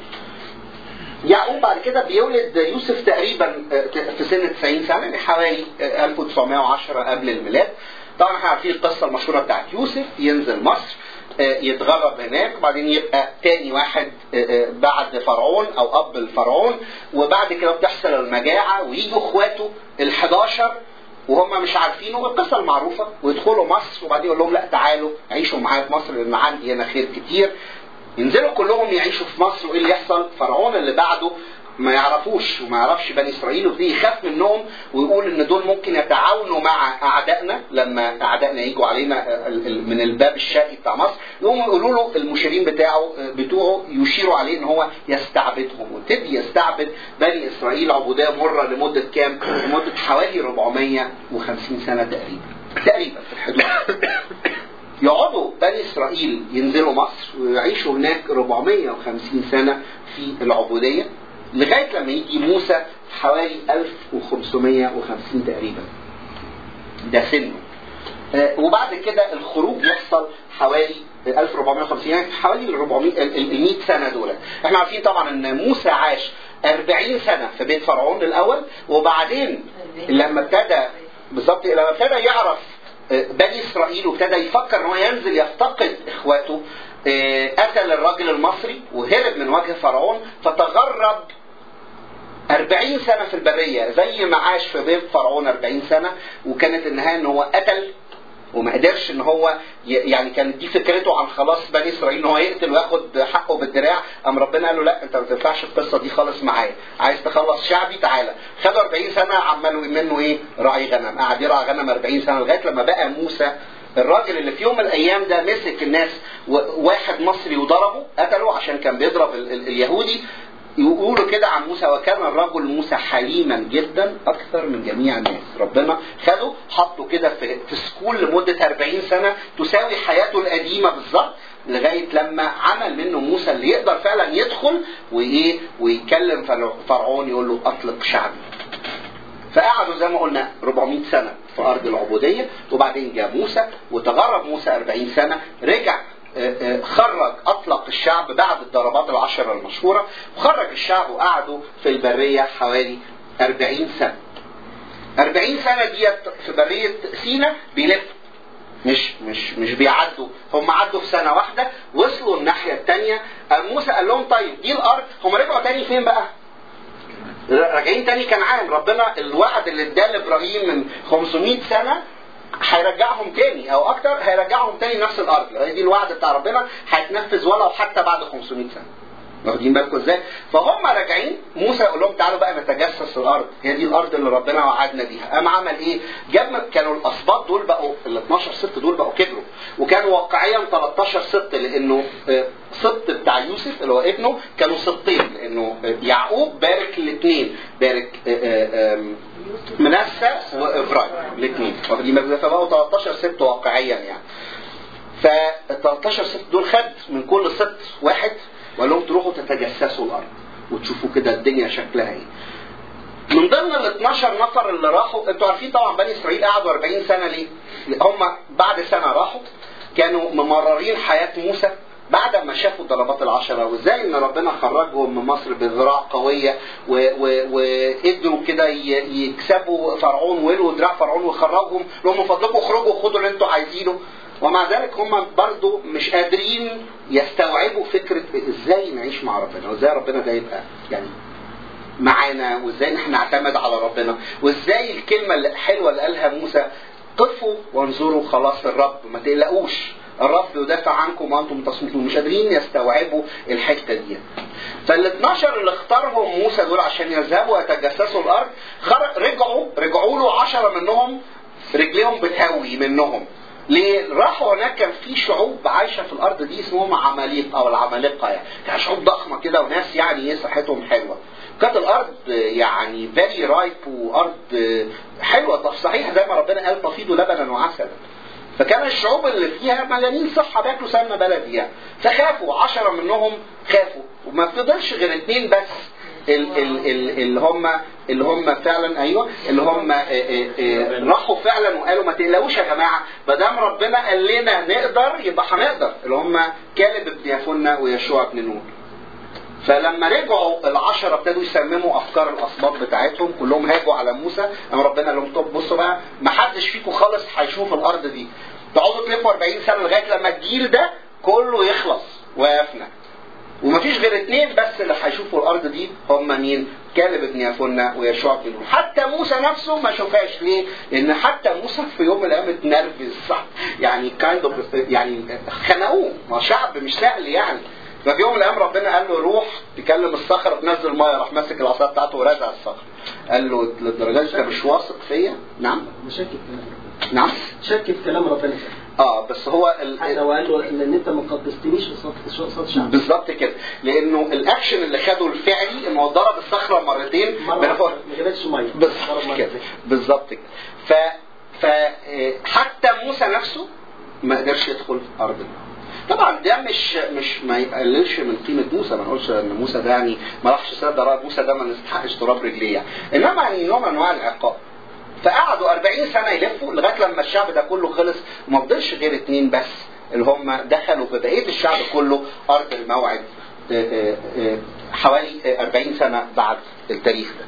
يعقوب بعد كده بيولد يوسف تقريبا آه، في سن 90 سنه يعني حوالي آه، 1910 قبل الميلاد طبعا احنا عارفين القصه المشهوره بتاعت يوسف ينزل مصر آه، يتغرب هناك وبعدين يبقى تاني واحد آه، آه، بعد فرعون او اب الفرعون وبعد كده بتحصل المجاعه ويجوا اخواته ال11 وهم مش عارفينه والقصه المعروفه ويدخلوا مصر وبعدين يقول لهم لا تعالوا عيشوا معايا في مصر لان عندي هنا خير كتير ينزلوا كلهم يعيشوا في مصر وايه اللي يحصل فرعون اللي بعده ما يعرفوش وما يعرفش بني اسرائيل ويبتدي يخاف منهم ويقول ان دول ممكن يتعاونوا مع اعدائنا لما اعدائنا يجوا علينا ال- ال- من الباب الشرقي بتاع مصر يقوموا يقولوا له المشيرين بتاعه بتوعه يشيروا عليه ان هو يستعبدهم وابتدي يستعبد بني اسرائيل عبوديه مره لمده كام؟ لمده حوالي 450 سنه تقريبا تقريبا في الحدود يقعدوا بني اسرائيل ينزلوا مصر ويعيشوا هناك 450 سنه في العبوديه لغايه لما يجي موسى في حوالي 1550 تقريبا ده سنه آه، وبعد كده الخروج يحصل حوالي 1450 يعني حوالي ال 400 ال- ال- ال 100 سنه دول احنا عارفين طبعا ان موسى عاش 40 سنه في بيت فرعون الاول وبعدين لما ابتدى بالظبط لما ابتدى يعرف آه، بني اسرائيل وابتدى يفكر ان هو ينزل يفتقد اخواته آه، قتل الراجل المصري وهرب من وجه فرعون فتغرب 40 سنة في البرية زي ما عاش في بيت فرعون 40 سنة وكانت النهاية ان هو قتل وما قدرش ان هو ي- يعني كانت دي فكرته عن خلاص بني اسرائيل ان هو يقتل وياخد حقه بالدراع قام ربنا قال له لا انت ما تنفعش القصه دي خالص معايا عايز تخلص شعبي تعالى خد 40 سنه عملوا منه ايه راعي غنم قعد يرعى غنم 40 سنه لغايه لما بقى موسى الراجل اللي في يوم من الايام ده مسك الناس و- واحد مصري وضربه قتله عشان كان بيضرب ال- ال- اليهودي يقولوا كده عن موسى وكان الرجل موسى حليما جدا اكثر من جميع الناس ربنا خده حطه كده في في سكول لمده 40 سنه تساوي حياته القديمه بالظبط لغايه لما عمل منه موسى اللي يقدر فعلا يدخل وايه ويكلم فرع- فرعون يقول له اطلق شعبي فقعدوا زي ما قلنا 400 سنة في أرض العبودية وبعدين جاء موسى وتغرب موسى 40 سنة رجع آه، آه، خرج أطلق الشعب بعد الضربات العشرة المشهورة وخرج الشعب وقعدوا في البرية حوالي 40 سنة 40 سنة ديت في برية سينا بيلفوا مش مش مش بيعدوا هم عدوا في سنة واحدة وصلوا الناحية التانية قام موسى قال لهم طيب دي الأرض هم رجعوا تاني فين بقى؟ راجعين تاني كنعان ربنا الوعد اللي اداه لابراهيم من 500 سنه هيرجعهم تاني او اكتر هيرجعهم تاني نفس الارض هي دي الوعد بتاع ربنا هيتنفذ ولو حتى بعد 500 سنه واخدين بالكم ازاي؟ فهم راجعين موسى يقول لهم تعالوا بقى نتجسس الارض، هي دي الارض اللي ربنا وعدنا بيها، قام عمل ايه؟ جاب كانوا الاسباط دول بقوا ال 12 ست دول بقوا كبروا، وكانوا واقعيا 13 ست لانه آه، سبط بتاع يوسف اللي هو ابنه كانوا سبطين لانه آه، يعقوب بارك الاثنين، بارك آه، آه، آم، منسى وافرايم الاثنين، واخدين بالكم ازاي؟ فبقوا 13 ست واقعيا يعني. فال 13 ست دول خد من كل ست واحد وقال لهم تروحوا تتجسسوا الارض وتشوفوا كده الدنيا شكلها ايه. من ضمن ال 12 نفر اللي راحوا انتوا عارفين طبعا بني اسرائيل قعدوا 40 سنه ليه؟ هم بعد سنه راحوا كانوا ممررين حياه موسى بعد ما شافوا الضربات العشرة وازاي ان ربنا خرجهم من مصر بذراع قوية و- و- وقدروا كده ي- يكسبوا فرعون ويلوا دراع فرعون ويخرجهم لهم من فضلكم اخرجوا خدوا اللي انتوا عايزينه ومع ذلك هم برضو مش قادرين يستوعبوا فكرة ازاي نعيش مع ربنا وازاي ربنا ده يبقى يعني معانا وازاي احنا نعتمد على ربنا وازاي الكلمة الحلوة اللي قالها موسى قفوا وانظروا خلاص الرب ما تقلقوش الرب يدافع عنكم وانتم تصمتون مش قادرين يستوعبوا الحته دي فال 12 اللي اختارهم موسى دول عشان يذهبوا يتجسسوا الارض خرج رجعوا رجعوا له 10 منهم رجليهم بتهوي منهم ليه؟ راحوا هناك كان في شعوب عايشه في الارض دي اسمهم عماليق او العمالقه يعني كان شعوب ضخمه كده وناس يعني ايه صحتهم حلوه كانت الارض يعني فيري رايب وارض حلوه طب صحيح زي ما ربنا قال تفيض لبنا وعسلا فكان الشعوب اللي فيها مليانين صحه بياكلوا سمنه بلدي يعني فخافوا عشرة منهم خافوا وما فضلش غير اتنين بس ال- ال- ال- اللي هم اللي هم فعلا ايوه اللي هم آه، آه، آه، راحوا فعلا وقالوا ما تقلقوش يا جماعه ما دام ربنا قال لنا نقدر يبقى هنقدر اللي هم كالب ابن يفنة ويشوع بن نون فلما رجعوا العشرة ابتدوا يسمموا افكار الاسباط بتاعتهم كلهم هاجوا على موسى قام ربنا قال لهم طب بصوا بقى ما حدش فيكم خالص هيشوف الارض دي تقعدوا تلفوا 40 سنه لغايه لما الجيل ده كله يخلص ويفنى ومفيش غير اتنين بس اللي هيشوفوا الارض دي هم مين؟ كالب ابن يفنة ويشوع بن نون حتى موسى نفسه ما شافهاش ليه؟ لان حتى موسى في يوم من الايام اتنرفز صح يعني كايند اوف يعني خنقوه ما شعب مش سهل يعني ففي يوم من الايام ربنا قال له روح تكلم الصخره تنزل ميه راح ماسك العصا بتاعته ورازع الصخره قال له للدرجه دي انت مش واثق فيا؟ نعم مشكك كلام ربنا نعم شك في كلام ربنا اه بس هو ال... حتى هو قال له ان انت ما قدستنيش قصاد قصاد شعب بالظبط كده لانه الاكشن اللي خده الفعلي انه ضرب الصخره مرتين مره بنفوق- واحدة ما جابتش ميه ضرب بالظبط مرة كده تانية. بالظبط كده ف ف آه، حتى موسى نفسه ما قدرش يدخل في ارض الموعد. طبعا ده مش مش ما يقللش من قيمه موسى ما نقولش ان موسى ده يعني ما راحش سد رأى موسى ده ما يستحقش تراب رجليه يعني. انما يعني نوع من انواع العقاب فقعدوا 40 سنه يلفوا لغايه لما الشعب ده كله خلص وما فضلش غير اتنين بس اللي هم دخلوا ببقيه الشعب كله ارض الموعد آه، آه، آه، حوالي آه، 40 سنه بعد التاريخ ده.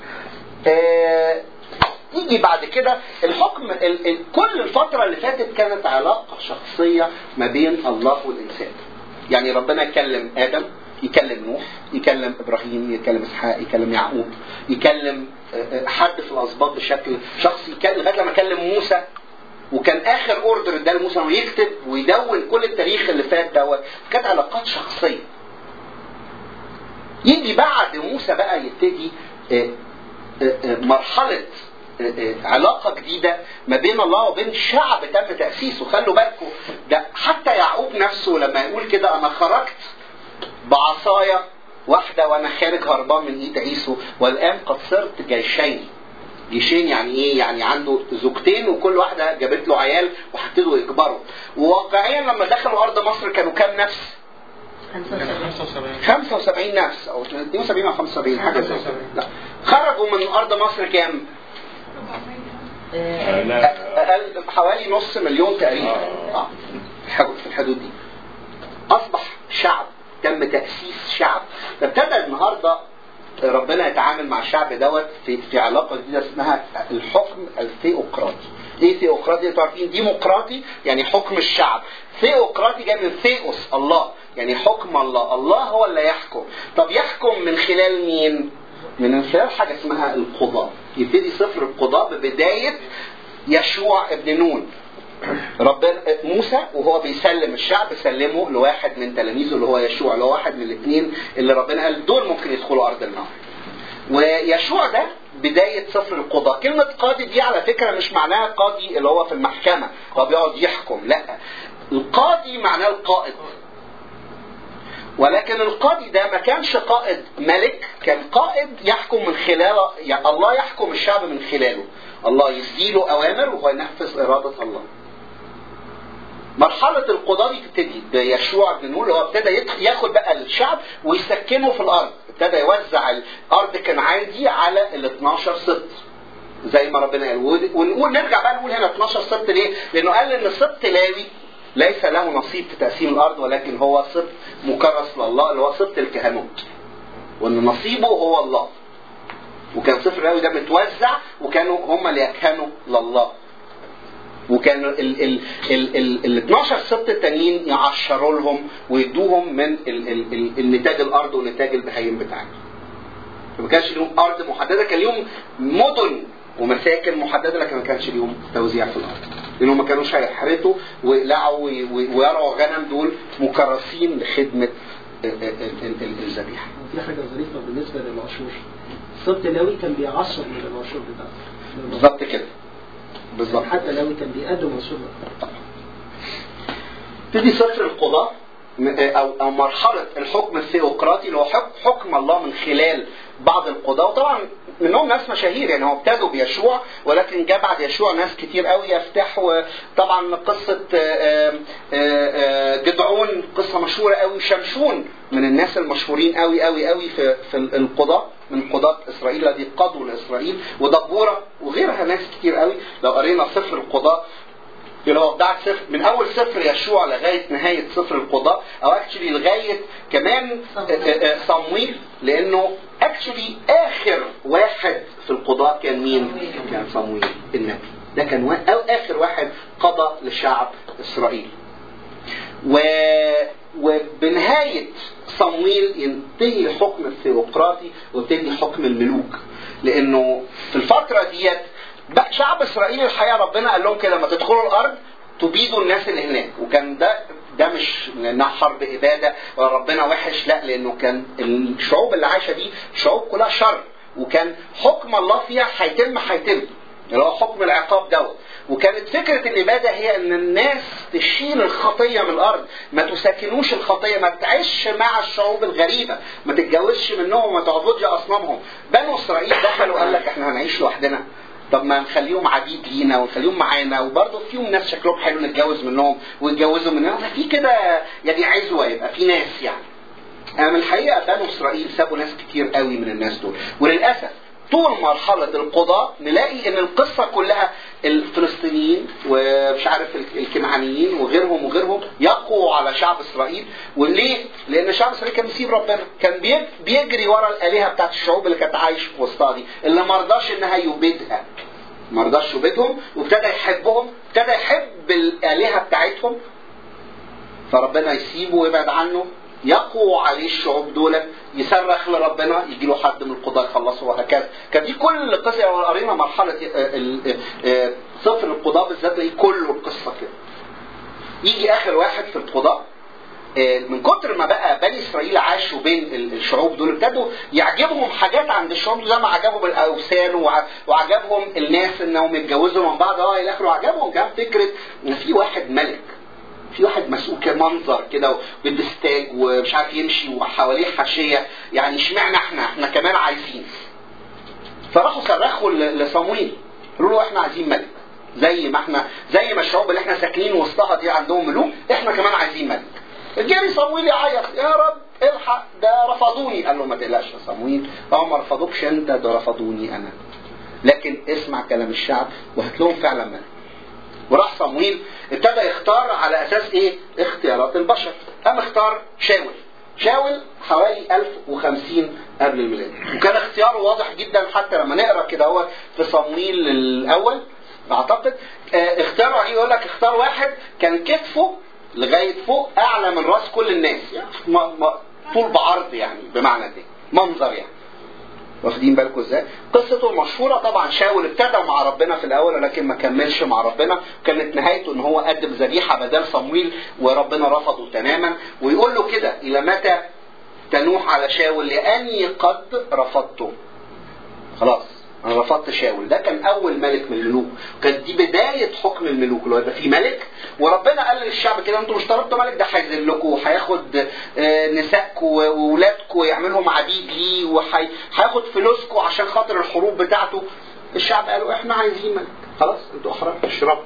آه، يجي بعد كده الحكم ال ال كل الفترة اللي فاتت كانت علاقة شخصية ما بين الله والإنسان. يعني ربنا يكلم آدم يكلم نوح يكلم إبراهيم يكلم إسحاق يكلم يعقوب يكلم آه، آه، حد في الأسباط بشكل شخصي يكلم لغاية لما كلم موسى وكان اخر اوردر ده لموسى انه يكتب ويدون كل التاريخ اللي فات دوت كانت علاقات شخصيه يجي بعد موسى بقى يبتدي آه، آه، آه، مرحله آه، آه، علاقه جديده ما بين الله وبين شعب تم تاسيسه خلوا بالكم ده حتى يعقوب نفسه لما يقول كده انا خرجت بعصايا واحده وانا خارج هربان من ايد عيسو والان قد صرت جيشين جيشين يعني ايه؟ يعني عنده زوجتين وكل واحده جابت له عيال وهبتدوا يكبروا وواقعيا لما دخلوا ارض مصر كانوا كام نفس؟ 75 نفس او 72 او 75 حاجه زي كده لا خرجوا من ارض مصر كام؟ اقل حوالي نص مليون تقريبا اه في الحدود- في الحدود دي اصبح شعب تم تاسيس شعب فابتدى النهارده ربنا يتعامل مع الشعب دوت في في علاقه جديده اسمها الحكم الثيوقراطي. ايه ثيوقراطي؟ انتوا عارفين ديمقراطي يعني حكم الشعب. ثيوقراطي جاي من ثيوس الله يعني حكم الله، الله هو اللي يحكم. طب يحكم من خلال مين؟ من خلال حاجه اسمها القضاء. يبتدي سفر القضاء ببدايه يشوع ابن نون ربنا موسى وهو بيسلم الشعب سلمه لواحد من تلاميذه اللي هو يشوع اللي هو واحد من الاثنين اللي ربنا قال دول ممكن يدخلوا ارض النار. ويشوع ده بداية سفر القضاء كلمة قاضي دي على فكرة مش معناها قاضي اللي هو في المحكمة هو بيقعد يحكم لا القاضي معناه القائد ولكن القاضي ده ما كانش قائد ملك كان قائد يحكم من خلال يعني الله يحكم الشعب من خلاله الله يديله اوامر وهو ينفذ اراده الله مرحلة القضاء دي تبتدي بيشوع بن نون اللي هو ابتدى يدخل- ياخد بقى الشعب ويسكنه في الأرض، ابتدى يوزع الأرض كنعان دي على ال 12 سبط. زي ما ربنا قال ود- ونقول نرجع بقى نقول هنا 12 سبط ليه؟ لأنه قال إن سبط لاوي ليس له نصيب في تقسيم الأرض ولكن هو سبط مكرس لله اللي هو سبط الكهنوت. وإن نصيبه هو الله. وكان سفر لاوي ده متوزع وكانوا هم اللي يكهنوا لله. وكان ال ال ال ال ال 12 سبط التانيين يعشروا لهم ويدوهم من ال ال ال النتاج الارض ونتاج البهايم بتاعتهم. ما كانش ليهم ارض محدده كان ليهم مدن ومساكن محدده لكن ما كانش ليهم توزيع في الارض. لانهم ما كانوش هيحرثوا ويقلعوا وي- وي- ويرعوا غنم دول مكرسين لخدمه ال- ال- ال- ال- الذبيحه. في حاجة ظريفة بالنسبة للعشور سبط لاوي كان بيعشر من العشور بتاعته بالظبط كده. بالظبط. حتى لاوي كان بيقدم عشور تدي سفر القضاء م- او او مرحله الحكم الثيوقراطي اللي هو حك- حكم الله من خلال بعض القضاة وطبعا منهم ناس مشاهير يعني هو ابتدوا بيشوع ولكن جاء بعد يشوع ناس كتير قوي يفتح وطبعا قصه آه، آه، آه، جدعون قصه مشهوره قوي شمشون من الناس المشهورين قوي قوي قوي في في القضاء من قضاة اسرائيل الذي قضوا لاسرائيل ودبوره وغيرها ناس كتير قوي لو قرينا سفر القضاء اللي هو بتاع سفر من اول سفر يشوع لغايه نهايه سفر القضاء او اكشلي لغايه كمان آه، آه، صمويل لانه اكشلي اخر واحد في القضاء كان مين؟ كان صمويل النبي ده كان وا- او اخر واحد قضى لشعب اسرائيل و... وبنهاية صمويل ينتهي الحكم الثيوقراطي ويبتدي حكم الملوك لأنه في الفترة ديت بقى شعب إسرائيل الحقيقة ربنا قال لهم كده لما تدخلوا الأرض تبيدوا الناس اللي هناك وكان ده ده مش لانها حرب اباده ولا ربنا وحش لا لانه كان الشعوب اللي عايشه دي شعوب كلها شر وكان حكم الله فيها هيتم هيتم اللي هو حكم العقاب دوت وكانت فكرة الإبادة هي أن الناس تشيل الخطية من الأرض ما تساكنوش الخطية ما تعيش مع الشعوب الغريبة ما تتجوزش منهم وما تعبدش أصنامهم بنو إسرائيل دخلوا قال لك إحنا هنعيش لوحدنا طب ما نخليهم عبيد لينا ونخليهم معانا وبرضه فيهم ناس شكلهم حلو نتجوز منهم ويتجوزوا مننا في كده يعني عزوة يبقى في ناس يعني أما الحقيقة بنو إسرائيل سابوا ناس كتير قوي من الناس دول وللأسف طول مرحلة القضاء نلاقي ان القصة كلها الفلسطينيين ومش عارف الكنعانيين وغيرهم وغيرهم يقوا على شعب اسرائيل وليه؟ لان شعب اسرائيل كان بيسيب ربنا كان بي- بيجري ورا الالهه بتاعت الشعوب اللي كانت عايشه في وسطها دي اللي ما رضاش انها يبيدها ما رضاش يبيدهم وابتدى يحبهم ابتدى يحب الالهه بتاعتهم فربنا يسيبه ويبعد عنه يقوى عليه الشعوب دول يصرخ لربنا يجي له حد من القضاة يخلصه وهكذا كان دي كل القصة لو قرينا مرحلة آه، ال- آه، صفر القضاء بالذات دي كله القصة كده يجي آخر واحد في القضاء آه، من كتر ما بقى بني اسرائيل عاشوا بين ال- الشعوب دول ابتدوا يعجبهم حاجات عند الشعوب دول زي ما عجبهم الاوثان وع- وعجبهم الناس انهم يتجوزوا من بعض اه الى اخره عجبهم كمان فكره ان في واحد ملك في واحد مسؤول كده منظر كده بالدستاج ومش عارف يمشي وحواليه حاشيه يعني اشمعنى احنا احنا كمان عايزين فراحوا صرخوا ل- لصمويل قالوا له احنا عايزين ملك زي ما احنا زي ما الشعوب اللي احنا ساكنين وسطها دي عندهم ملوك احنا كمان عايزين ملك جري صمويل يعيط يا رب الحق ده رفضوني قال له ما تقلقش يا صمويل هم ما رفضوكش انت ده رفضوني انا لكن اسمع كلام الشعب وهات لهم فعلا ملك وراح صمويل ابتدى يختار على اساس ايه اختيارات البشر قام اختار شاول شاول حوالي 1050 قبل الميلاد وكان اختياره واضح جدا حتى لما نقرا كده هو في صمويل الاول اعتقد اه اختاروا عليه يقول لك اختار واحد كان كتفه لغايه فوق اعلى من راس كل الناس يعني ما ما طول بعرض يعني بمعنى ده منظر يعني واخدين بالكم ازاي؟ قصته المشهوره طبعا شاول ابتدى مع ربنا في الاول ولكن ما كملش مع ربنا كانت نهايته ان هو قدم ذبيحه بدل صمويل وربنا رفضه تماما ويقول له كده الى متى تنوح على شاول لاني قد رفضته. خلاص انا رفضت شاول ده كان اول ملك من الملوك كانت دي بدايه حكم الملوك اللي هو يبقى في ملك وربنا قال للشعب كده انتوا مش طلبتوا ملك ده هيذلكم وهياخد آه، نسائكم واولادكم ويعملهم عبيد ليه وهياخد فلوسكم عشان خاطر الحروب بتاعته الشعب قالوا احنا عايزين ملك خلاص انتوا احرار اشربوا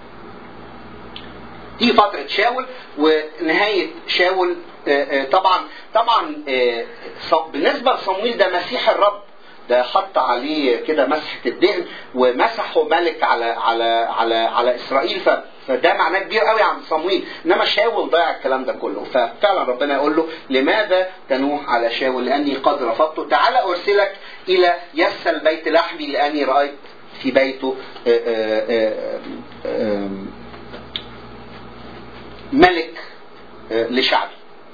دي فترة شاول ونهاية شاول آه، آه، طبعا طبعا آه، ص- بالنسبة لصمويل ده مسيح الرب ده حط عليه كده مسحة الدهن ومسحه ملك على على على على اسرائيل ف فده معناه كبير قوي عند صمويل انما شاول ضيع الكلام ده كله ففعلا ربنا يقول له لماذا تنوح على شاول لاني قد رفضته تعال ارسلك الى يسل بيت لحمي لاني رايت في بيته آه، آه، آه، آه، ملك آه، لشعبي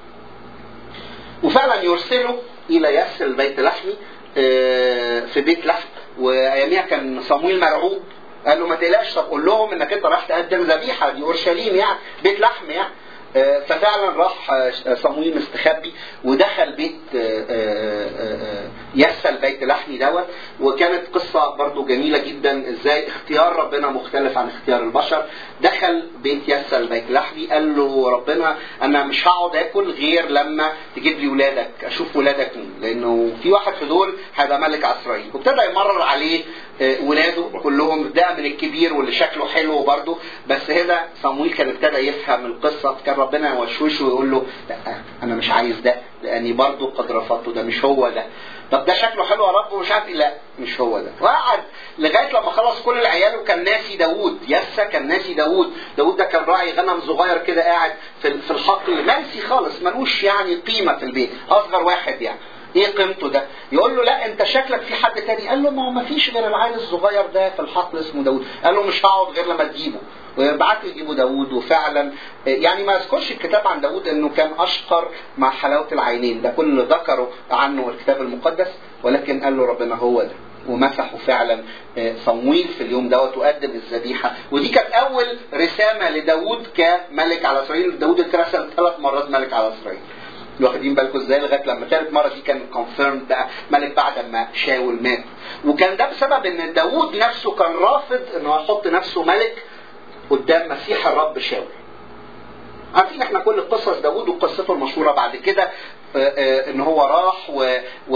وفعلا يرسله الى يسل بيت لحمي آه، في بيت لحم واياميها كان صمويل مرعوب قال له ما تقلقش طب قول لهم انك انت راح تقدم ذبيحه دي اورشليم يعني بيت لحم يعني آه، ففعلا راح آه، صمويل مستخبي ودخل بيت آه، آه، آه، يسل بيت لحمي دوت وكانت قصه برضو جميله جدا ازاي اختيار ربنا مختلف عن اختيار البشر دخل بيت يسل بيت لحمي قال له ربنا انا مش هقعد اكل غير لما تجيب لي ولادك اشوف ولادك مين لانه في واحد في دول هيبقى ملك على اسرائيل وابتدى يمرر عليه آه، ولاده كلهم ده من الكبير واللي شكله حلو برضه بس هنا صمويل كان ابتدى يفهم القصه كان ربنا يوشوشه ويقول له لا انا مش عايز ده لاني برضه قد رفضته ده مش هو ده طب ده شكله حلو يا رب ومش عارف إيه. لا مش هو ده وقعد لغايه لما خلص كل العيال وكان ناسي داوود يسا كان ناسي داوود داوود ده كان راعي غنم صغير كده قاعد في في الحقل منسي خالص ملوش يعني قيمه في البيت اصغر واحد يعني ايه قيمته ده؟ يقول له لا انت شكلك في حد تاني قال له ما هو ما فيش غير العيل الصغير ده في الحقل اسمه داوود قال له مش هقعد غير لما تجيبه وبعتوا يجيبوا داوود وفعلا يعني ما يذكرش الكتاب عن داوود انه كان اشقر مع حلاوه العينين ده كل اللي ذكره عنه الكتاب المقدس ولكن قال له ربنا هو ده ومسحوا فعلا آه، صمويل في اليوم دوت وقدم الذبيحه ودي كانت اول رسامه لداوود كملك على اسرائيل داوود اترسم ثلاث مرات ملك على اسرائيل واخدين بالكم ازاي لغايه لما ثالث مره دي كان كونفيرم بقى ملك بعد ما شاول مات وكان ده بسبب ان داوود نفسه كان رافض ان هو يحط نفسه ملك قدام مسيح الرب شاول عارفين احنا كل قصص داوود وقصته المشهورة بعد كده آه، آه، ان هو راح و-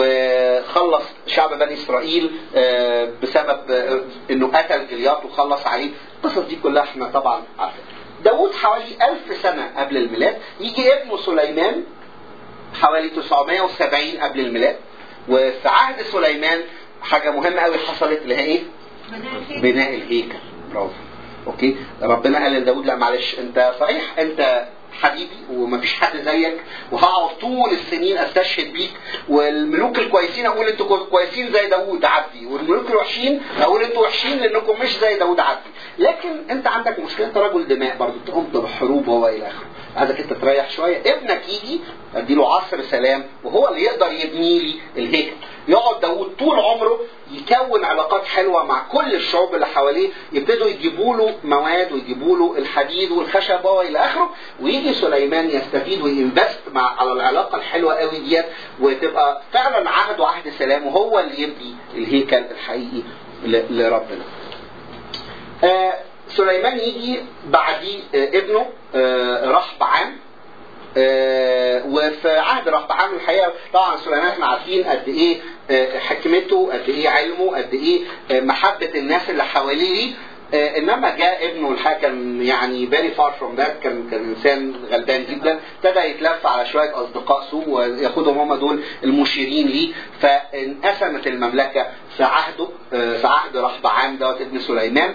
وخلص شعب بني اسرائيل آه، بسبب آه، انه قتل جلياط وخلص عليه القصص دي كلها احنا طبعا عارفين داوود حوالي ألف سنة قبل الميلاد يجي ابنه سليمان حوالي 970 قبل الميلاد وفي عهد سليمان حاجة مهمة قوي حصلت اللي هي ايه؟ بناء الهيكل برافو اوكي ربنا قال لداود لا معلش انت صحيح انت حبيبي ومفيش حد زيك وهقعد طول السنين استشهد بيك والملوك الكويسين اقول انتوا كويسين زي داوود عبدي والملوك الوحشين اقول انتوا وحشين لانكم مش زي داوود عبدي لكن انت عندك مشكله انت رجل دماء برضه تقوم بحروب وهو الى اخره عايزك انت تريح شويه ابنك يجي اديله عصر سلام وهو اللي يقدر يبني لي الهيكل يقعد داوود طول عمره يكون علاقات حلوه مع كل الشعوب اللي حواليه يبتدوا يجيبوا له مواد ويجيبوا له الحديد والخشب والى اخره ويجي سليمان يستفيد وينبست مع على العلاقه الحلوه قوي ديت وتبقى فعلا عهد وعهد سلام وهو اللي يبني الهيكل الحقيقي ل- لربنا. آه سليمان يجي بعديه آه، ابنه آه، رحبعام آه، وفي عهد رحبعام الحقيقه طبعا سليمان احنا عارفين قد ايه آه، حكمته قد ايه علمه قد ايه آه، محبه الناس اللي حواليه آه، انما جاء ابنه الحاكم يعني very far from that كان كان انسان غلبان جدا ابتدى يتلف على شويه اصدقاء سوء وياخدهم هم دول المشيرين ليه فانقسمت المملكه في عهده آه، في عهد رحبعام دوت ابن سليمان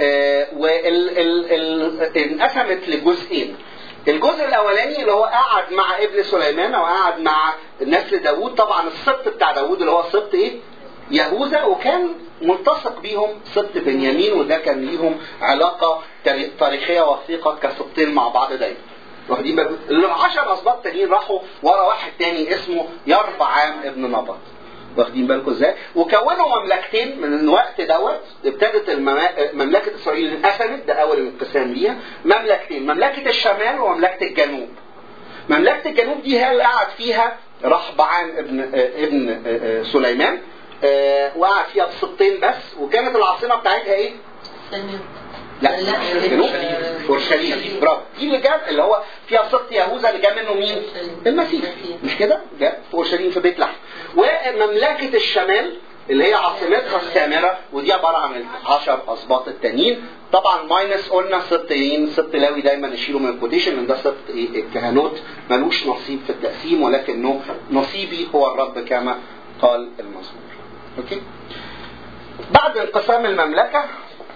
وانقسمت لجزئين الجزء الاولاني اللي هو قعد مع ابن سليمان او قعد مع نسل داوود طبعا السبط بتاع داوود اللي هو سبط ايه يهوذا وكان ملتصق بيهم سبط بنيامين وده كان ليهم علاقه تاري- تاريخيه وثيقه كسبطين مع بعض دايما واخدين بالكم العشر اسباط تانيين راحوا ورا واحد تاني اسمه يربعام ابن نبط واخدين بالكم ازاي؟ وكونوا مملكتين من الوقت دوت ابتدت المما- مملكه اسرائيل انقسمت ده اول انقسام ليها مملكتين مملكه الشمال ومملكه الجنوب. مملكه الجنوب دي هي اللي قعد فيها رحبعام ابن آه، ابن آه، آه، سليمان آه، وقعد فيها بسبطين بس وكانت العاصمه بتاعتها ايه؟ لا لا، مش الجنوب اورشليم برافو دي اللي جاب اللي هو فيها سبط يهوذا اللي جاب منه مين؟ المسيح مش كده؟ جاء في اورشليم في بيت لحم ومملكه الشمال اللي هي عاصمتها السامره ودي عباره عن العشر اسباط التانيين طبعا ماينس قلنا سبطين سبط لاوي دايما نشيله من الكوتيشن لان ده سبط ايه الكهنوت ملوش نصيب في التقسيم ولكنه نصيبي هو الرب كما قال المزمور اوكي بعد انقسام المملكه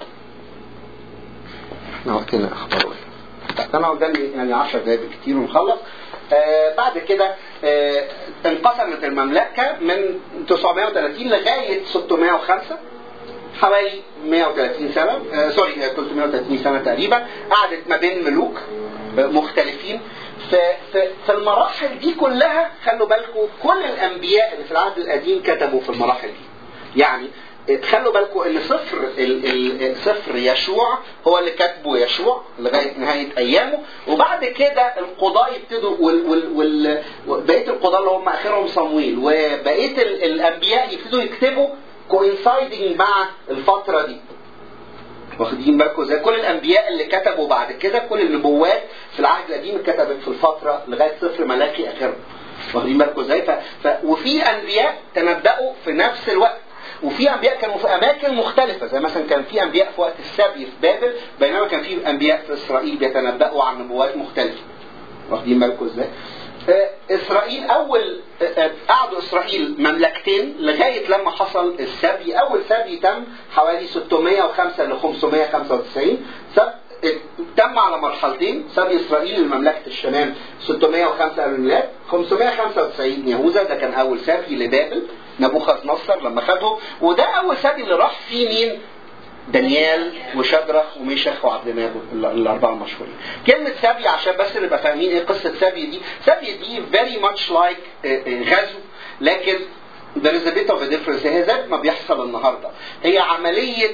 احنا وقتنا اخبار ايه انا قدامي يعني 10 دقايق كتير ونخلص آه بعد كده آه انقسمت المملكه من 930 لغايه 605 حوالي 130 سنه آه سوري آه 330 سنه تقريبا قعدت ما بين ملوك آه مختلفين في, في, في المراحل دي كلها خلوا بالكم كل الانبياء اللي في العهد القديم كتبوا في المراحل دي يعني خلوا بالكم ان صفر ال ال صفر يشوع هو اللي كاتبه يشوع لغايه نهايه ايامه وبعد كده القضاء يبتدوا وال وال وال بقيه القضاء اللي هم اخرهم صمويل وبقيه ال الانبياء يبتدوا يكتبوا كوينسايدنج مع الفتره دي واخدين بالكم زي كل الانبياء اللي كتبوا بعد كده كل النبوات في العهد القديم اتكتبت في الفتره لغايه صفر ملاكي اخرهم واخدين بالكم ازاي ف... ف... وفي انبياء تنبأوا في نفس الوقت وفي انبياء كانوا في اماكن مختلفه زي مثلا كان في انبياء في وقت السبي في بابل بينما كان في انبياء في اسرائيل بيتنبأوا عن نبوات مختلفه واخدين بالكم ازاي آه اسرائيل اول آه قعدوا اسرائيل مملكتين لغايه لما حصل السبي اول سبي تم حوالي 605 ل 595 سب تم على مرحلتين سبي اسرائيل لمملكه الشمال 605 قبل الميلاد 595 يهوذا ده كان اول سبي لبابل نبوخذ نصر لما خده وده اول سبي اللي راح فيه مين؟ دانيال وشدرخ وميشخ وعبد المناب الاربعه المشهورين. كلمه سبي عشان بس نبقى فاهمين ايه قصه سبي دي، سبي دي very much like غزو لكن there is a bit of a difference هي زي ما بيحصل النهارده. هي عمليه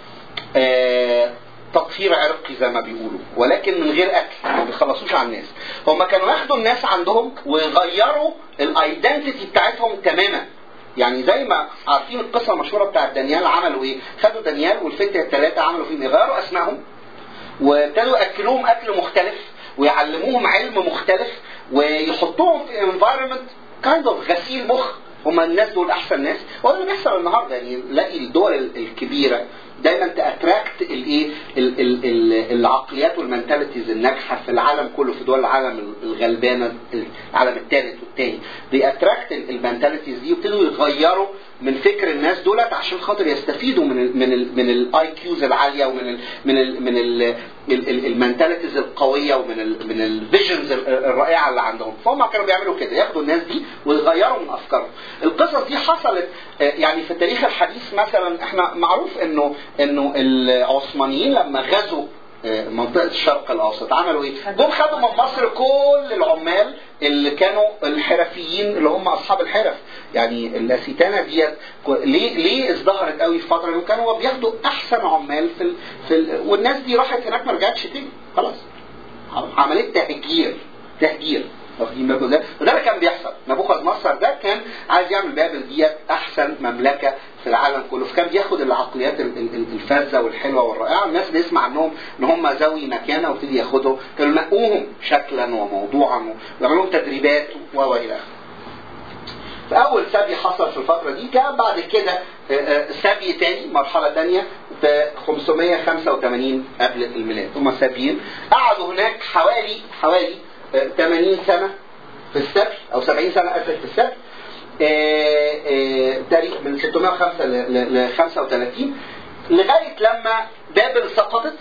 آه تطهير عرقي زي ما بيقولوا ولكن من غير اكل ما بيخلصوش على الناس هم كانوا ياخدوا الناس عندهم ويغيروا الايدنتيتي بتاعتهم تماما يعني زي ما عارفين القصه المشهوره بتاعت دانيال عملوا ايه؟ خدوا دانيال والفتيه الثلاثه عملوا فيهم يغيروا اسمائهم وابتدوا ياكلوهم اكل مختلف ويعلموهم علم مختلف ويحطوهم في انفايرمنت كايند اوف غسيل مخ هم الناس دول احسن ناس وده اللي بيحصل النهارده يعني نلاقي الدول الكبيره دايما تاتراكت الايه العقليات والمنتاليتيز الناجحه في العالم كله في دول العالم الغلبانه العالم الثالث والثاني بياتراكت المنتاليتيز دي ويبتدوا يغيروا من فكر الناس دولت عشان خاطر يستفيدوا من ال من ال من الاي كيوز العاليه ومن ال من ال من المنتاليتيز القويه ومن ال من الفيجنز الرائعه اللي عندهم فهم كانوا بيعملوا كده ياخدوا الناس دي ويغيروا من افكارهم القصص دي حصلت يعني في التاريخ الحديث مثلا احنا معروف انه انه العثمانيين لما غزوا منطقة الشرق الأوسط عملوا إيه؟ دول خدوا من مصر كل العمال اللي كانوا الحرفيين اللي هم أصحاب الحرف يعني الأسيتانة ديت ليه ليه ازدهرت قوي في فترة كانوا بياخدوا أحسن عمال في ال... في ال... والناس دي راحت هناك ما رجعتش تاني خلاص عملية تهجير تهجير واخدين بالكم ده وده اللي كان بيحصل نبوخذ نصر ده كان عايز يعمل بابل ديت احسن مملكه في العالم كله فكان بياخد العقليات ال- ال- ال- الفذه والحلوه والرائعه الناس بيسمع عنهم ان هم ذوي مكانه وابتدي ياخدهم كانوا ينقوهم شكلا وموضوعا ويعملوا لهم تدريبات و والى اخره فاول سبي حصل في الفتره دي كان بعد كده آه، آه، سبي تاني مرحله تانية في 585 قبل الميلاد هم سبيين قعدوا هناك حوالي حوالي آه، 80 سنه في السبي او 70 سنه اسف في السبي آه، آه، تاريخ من 605 ل ل- ل 35 لغايه لما بابل سقطت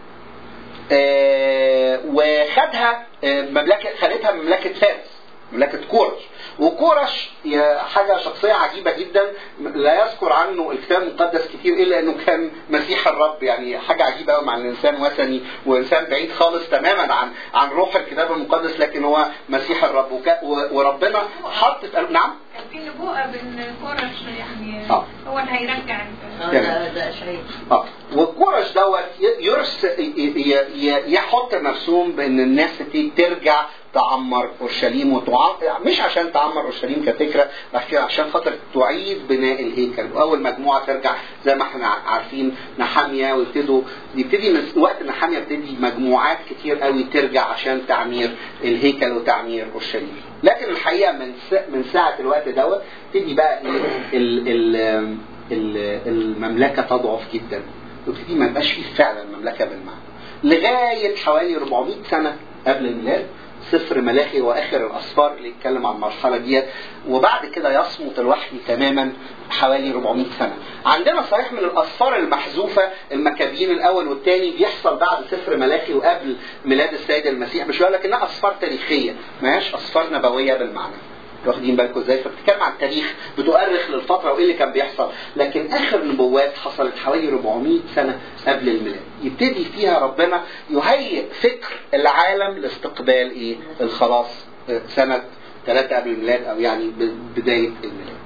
آه، وخدها آه، مملكه خدتها مملكه فارس مملكه كورش وكورش هي حاجه شخصيه عجيبه جدا لا يذكر عنه الكتاب المقدس كتير الا انه كان مسيح الرب يعني حاجه عجيبه قوي مع الانسان وثني وانسان بعيد خالص تماما عن عن روح الكتاب المقدس لكن هو مسيح الرب وك- و- وربنا حط في قلب- نعم كان في نبوءة بين كورش يعني آه. هو اللي هيرجع ال- اه تمام. ده ده اشعياء اه وكورش دوت ي- يرس ي- ي- ي- يحط مرسوم بان الناس تبتدي ترجع تعمر اورشليم وتعمر مش عشان تعمر اورشليم كفكره لكن عشان خاطر تعيد بناء الهيكل واول مجموعه ترجع زي ما احنا عارفين نحاميه ويبتدوا يبتدي من وقت نحاميه يبتدي مجموعات كتير قوي ترجع عشان تعمير الهيكل وتعمير اورشليم لكن الحقيقه من س- من ساعه الوقت دوت تبتدي بقى ايه ال- ال- ال- المملكه تضعف جدا وتبتدي ما يبقاش فيه فعلا مملكه بالمعنى لغايه حوالي 400 سنه قبل الميلاد سفر ملاخي واخر الاسفار اللي يتكلم عن المرحله ديت وبعد كده يصمت الوحي تماما حوالي 400 سنه. عندنا صحيح من الاسفار المحذوفه المكابيين الاول والثاني بيحصل بعد سفر ملاخي وقبل ميلاد السيد المسيح بشويه لكنها اسفار تاريخيه ما هياش اسفار نبويه بالمعنى. واخدين بالكم ازاي فبتتكلم عن التاريخ بتؤرخ للفتره وايه اللي كان بيحصل لكن اخر نبوات حصلت حوالي 400 سنه قبل الميلاد يبتدي فيها ربنا يهيئ فكر العالم لاستقبال ايه الخلاص آه، سنه ثلاثة قبل الميلاد او يعني ب- بدايه الميلاد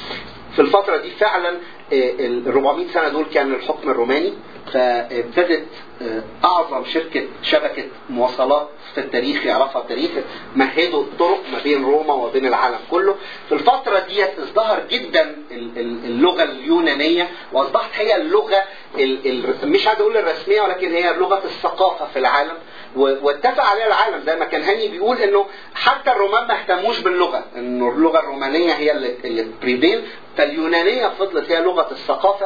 في الفترة دي فعلا آه، ال 400 سنة دول كان الحكم الروماني فابتدت آه، أعظم شركة شبكة مواصلات في التاريخ يعرفها التاريخ مهدوا الطرق ما بين روما وبين العالم كله في الفترة دي ازدهر جدا ال- ال- اللغة اليونانية وأصبحت هي اللغة ال- ال- مش عايز أقول الرسمية ولكن هي لغة الثقافة في العالم و- واتفق عليها العالم زي ما كان هاني بيقول انه حتى الرومان ما اهتموش باللغه انه اللغه الرومانيه هي اللي اللي بريفيل فاليونانيه فضلت هي لغه الثقافه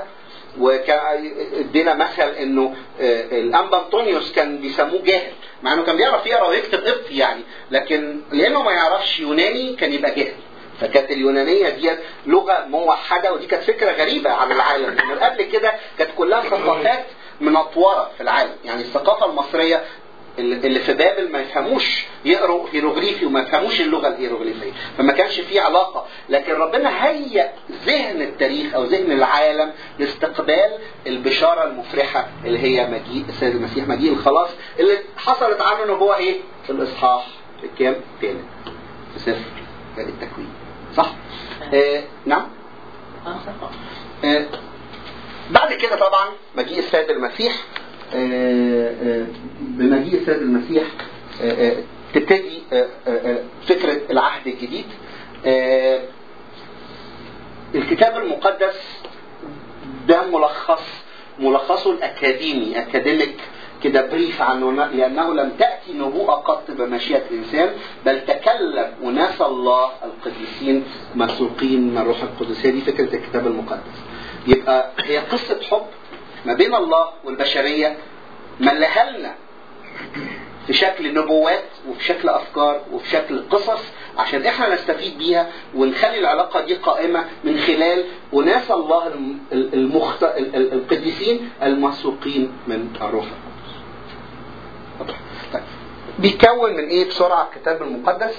وكان ادينا مثل انه آه، الانبا انطونيوس كان بيسموه جاهل مع انه كان بيعرف يقرا ويكتب قبطي يعني لكن لانه ما يعرفش يوناني كان يبقى جاهل فكانت اليونانية دي لغة موحدة ودي كانت فكرة غريبة عن العالم لأن قبل كده كانت كلها ثقافات منطورة في العالم يعني الثقافة المصرية اللي اللي في بابل ما يفهموش يقروا هيروغليفي وما يفهموش اللغه الهيروغليفيه فما كانش في علاقه لكن ربنا هيأ ذهن التاريخ او ذهن العالم لاستقبال البشاره المفرحه اللي هي مجيء السيد المسيح مجيء الخلاص اللي حصلت عنه نبوه ايه في الاصحاح الكام الثالث في سفر التكوين صح؟ آه نعم آه بعد كده طبعا مجيء السيد المسيح آه، آه، بمجيء السيد المسيح آه، آه، تبتدي آه، آه، آه، فكرة العهد الجديد آه، الكتاب المقدس ده ملخص ملخصه الأكاديمي أكاديميك كده بريف عنه لأنه لم تأتي نبوءة قط بمشيئة إنسان بل تكلم أناس الله القديسين مسوقين من الروح القدس هي دي فكرة الكتاب المقدس يبقى هي قصة حب ما بين الله والبشرية ملها لنا في شكل نبوات وفي شكل افكار وفي شكل قصص عشان احنا نستفيد بيها ونخلي العلاقه دي قائمه من خلال اناس الله الم- المخت... ال- ال- القديسين المسوقين من الروح القدس. طيب بيتكون من ايه بسرعه الكتاب المقدس؟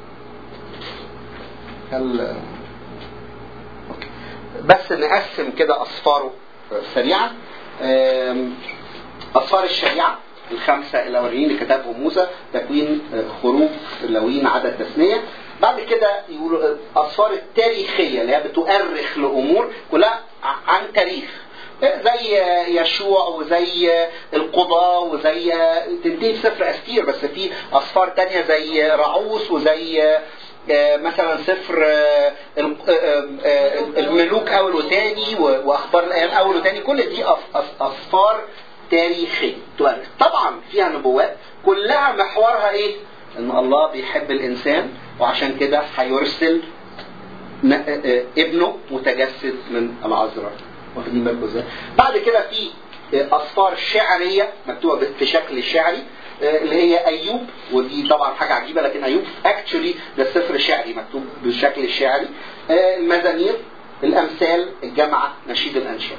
هل أوكي. بس نقسم كده اصفاره سريعا آم، أسفار الشريعة الخمسة الأولين اللي كتبهم موسى تكوين آه، خروج لاويين عدد تثنية بعد كده يقولوا آه، أسفار التاريخية اللي هي بتؤرخ لأمور كلها ع- عن تاريخ آه، زي آه، يشوع وزي آه، القضاة وزي آه، تنتهي في سفر أستير بس في أسفار تانية زي آه، رعوس وزي آه، آه، مثلا سفر آه، ال- آه، آه، الملوك اول وثاني و- واخبار الايام اول وثاني كل دي أف- أف- اسفار تاريخيه تؤرخ طبعا فيها نبوات كلها محورها ايه؟ ان الله بيحب الانسان وعشان كده هيرسل ن- آه، آه، ابنه متجسد من العذراء واخدين بالكم ازاي؟ بعد كده في آه، اسفار شعريه مكتوبه بشكل شعري آه، اللي هي ايوب ودي طبعا حاجه عجيبه لكن ايوب اكشولي ده سفر شعري مكتوب بالشكل الشعري آه، المزامير الامثال الجامعه نشيد الانشاد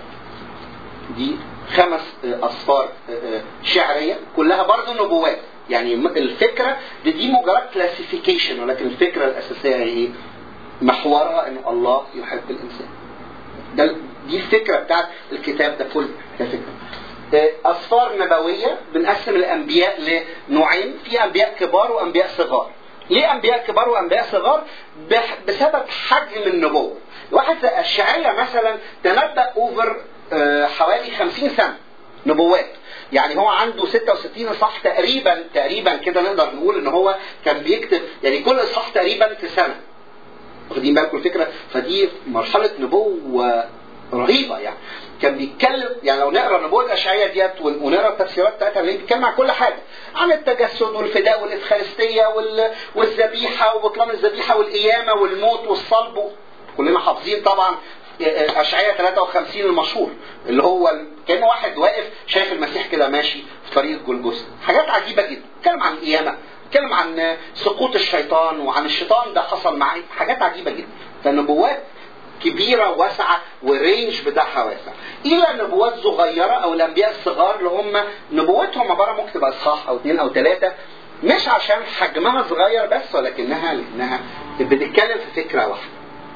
دي خمس آه، اسفار آه، آه، شعريه كلها برضه نبوات يعني م- الفكره دي, دي مجرد كلاسيفيكيشن ولكن الفكره الاساسيه هي ايه؟ محورها ان الله يحب الانسان. ده ال- دي الفكره بتاعت الكتاب ده كله ده فكره. آه، اسفار نبويه بنقسم الانبياء لنوعين في انبياء كبار وانبياء صغار. ليه انبياء كبار وانبياء صغار؟ بح- بسبب حجم النبوه. واحد زي الشعية مثلا تنبأ اوفر آه، حوالي 50 سنه نبوات يعني هو عنده 66 اصحاح تقريبا تقريبا كده نقدر نقول ان هو كان بيكتب يعني كل اصحاح تقريبا في سنه واخدين بالكم الفكره فدي مرحله نبوه رهيبه يعني كان بيتكلم يعني لو نقرا نبوه الاشعياء ديت ون- ونقرا التفسيرات بتاعتها اللي بيتكلم عن كل حاجه عن التجسد والفداء والافخارستيه وال- والذبيحه وبطلان الذبيحه والقيامه والموت والصلب كلنا حافظين طبعا اشعياء 53 المشهور اللي هو ال- كان واحد واقف شايف المسيح كده ماشي في طريق جولجوسا حاجات عجيبه جدا اتكلم عن القيامه اتكلم عن سقوط الشيطان وعن الشيطان ده حصل معاه حاجات عجيبه جدا فالنبوات كبيرة واسعة والرينج بتاعها واسع إلى نبوات صغيرة أو الأنبياء الصغار اللي هم نبوتهم عبارة ممكن تبقى إصحاح أو اثنين أو ثلاثة مش عشان حجمها صغير بس ولكنها لأنها بتتكلم في فكرة واحدة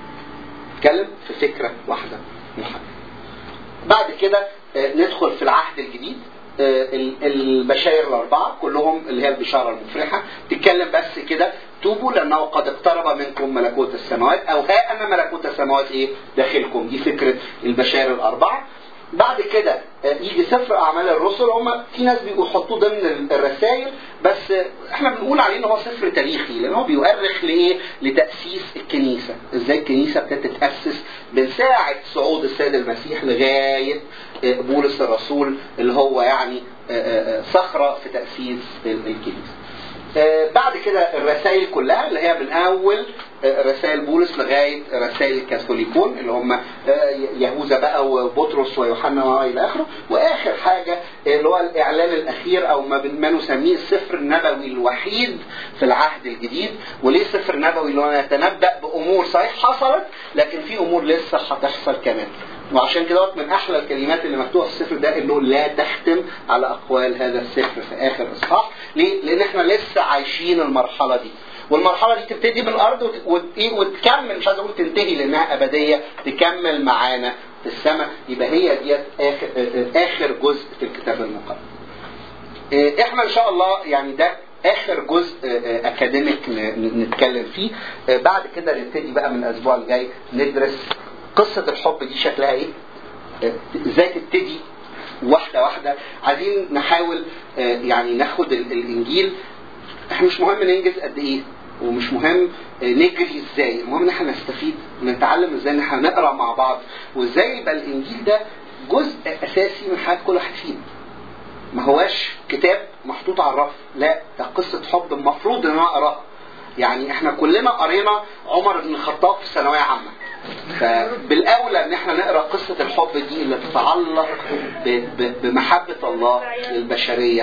بتتكلم في فكرة واحدة محددة بعد كده آه، ندخل في العهد الجديد آه، ال- البشاير الأربعة كلهم اللي هي البشارة المفرحة تتكلم بس كده توبوا لأنه قد اقترب منكم ملكوت السماوات أو ها أن ملكوت السماوات إيه داخلكم دي فكرة البشاير الأربعة بعد كده آه، يجي سفر اعمال الرسل هم في ناس بيبقوا يحطوه ضمن الرسائل بس آه، احنا بنقول عليه ان هو سفر تاريخي لان هو بيؤرخ لايه؟ لتاسيس الكنيسه، ازاي الكنيسه ابتدت تتاسس من ساعه صعود السيد المسيح لغايه آه، بولس الرسول اللي هو يعني آه، آه، آه، صخره في تاسيس ال- الكنيسه. آه، بعد كده الرسائل كلها اللي هي من اول آه، رسائل بولس لغايه رسائل الكاثوليكون اللي هم آه، يهوذا بقى وبطرس ويوحنا والى اخره واخر حاجه اللي هو الاعلان الاخير او ما بن- ما نسميه السفر النبوي الوحيد في العهد الجديد وليه سفر نبوي اللي هو يتنبأ بامور صحيح حصلت لكن في امور لسه هتحصل كمان وعشان كده من احلى الكلمات اللي مكتوبه في السفر ده انه لا تختم على اقوال هذا السفر في اخر اصحاح ليه؟ لان احنا لسه عايشين المرحله دي والمرحله دي تبتدي بالارض وت- وت- إيه؟ وتكمل مش عايز اقول تنتهي لانها ابديه تكمل معانا في السماء يبقى هي ديت اخر اخر جزء في الكتاب المقدس. إيه، احنا ان شاء الله يعني ده اخر جزء آه، اكاديميك ن- ن- نتكلم فيه آه، بعد كده نبتدي بقى من الاسبوع الجاي ندرس قصه الحب دي شكلها ايه آه، ازاي تبتدي واحده واحده عايزين نحاول آه، يعني ناخد ال- الانجيل احنا مش مهم ننجز قد ايه ومش مهم آه، نجري ازاي المهم ان احنا نستفيد ونتعلم ازاي ان احنا نقرا مع بعض وازاي يبقى الانجيل ده جزء اساسي من حياه كل واحد فينا ما هواش كتاب محطوط على الرف لا ده قصة حب المفروض ان انا اقراها يعني احنا كلنا قرينا عمر بن الخطاب في ثانوية عامة فبالاولى ان احنا نقرا قصة الحب دي اللي تتعلق ب- ب- بمحبة الله للبشرية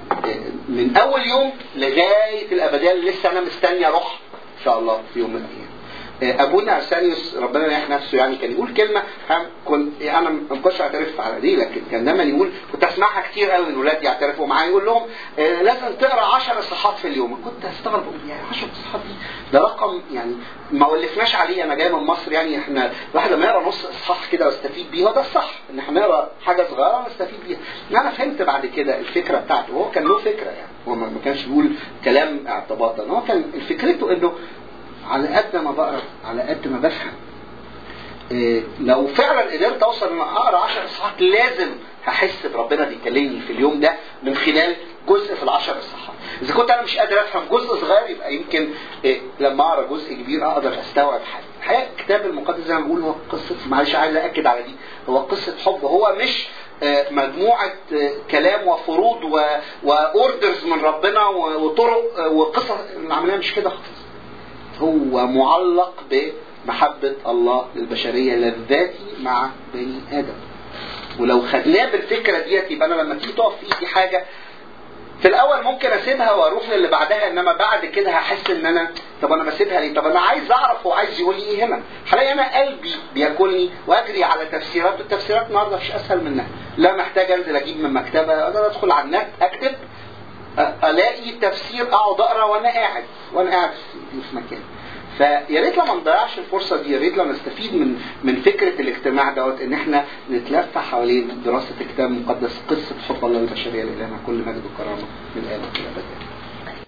من اول يوم لغاية الابدية اللي لسه انا مستني اروح ان شاء الله في يوم من الايام ابونا ارسانيوس ربنا يريح نفسه يعني كان يقول كلمه فاهم؟ كنت انا ما كنتش اعترف على دي لكن كان دايما يقول كنت اسمعها كتير قوي من ولادي يعترفوا معايا يقول لهم آه، لازم تقرا 10 اصحاحات في اليوم كنت استغرب أقول يعني 10 اصحاحات دي ده رقم يعني ما ولفناش عليه انا جاي من مصر يعني احنا الواحد لما يقرا نص اصحاح كده ويستفيد بيه هو ده الصح ان احنا نقرا حاجه صغيره ونستفيد بيها إن انا فهمت بعد كده الفكره بتاعته هو كان له فكره يعني هو ما ما كانش بيقول كلام اعتباطا هو كان فكرته انه على قد ما بقرا على قد ما بفهم إيه لو فعلا قدرت اوصل ان اقرا 10 اصحاحات لازم هحس بربنا بيكلمني في اليوم ده من خلال جزء في العشر الصحات اذا كنت انا مش قادر افهم جزء صغير يبقى يمكن إيه لما اقرا جزء كبير اقدر استوعب حاجه الحقيقه الكتاب المقدس زي ما بقول هو قصه معلش عايز ااكد على دي هو قصه حب هو مش آه، مجموعة آه، كلام وفروض واوردرز من ربنا و- وطرق آه، وقصص العملية مش كده خالص هو معلق بمحبة الله للبشرية للذاتي مع بني آدم ولو خدناه بالفكرة ديت يبقى أنا لما تيجي تقف في إيدي حاجة في الأول ممكن أسيبها وأروح للي بعدها إنما بعد كده هحس إن أنا طب أنا بسيبها ليه؟ طب أنا عايز أعرف هو عايز يقول لي إيه هنا؟ هلاقي أنا قلبي بياكلني وأجري على تفسيرات والتفسيرات النهارده مش أسهل منها لا محتاج أنزل أجيب من مكتبة أقدر أدخل على النت أكتب الاقي تفسير اقعد اقرا وانا قاعد وانا قاعد في في مكان فيا ريت لما نضيعش الفرصه دي يا ريت لما نستفيد من من فكره الاجتماع دوت ان احنا نتلف حوالين دراسه الكتاب المقدس قصه حب الله للبشريه لالهنا كل مجد وكرامه من الان والى الابد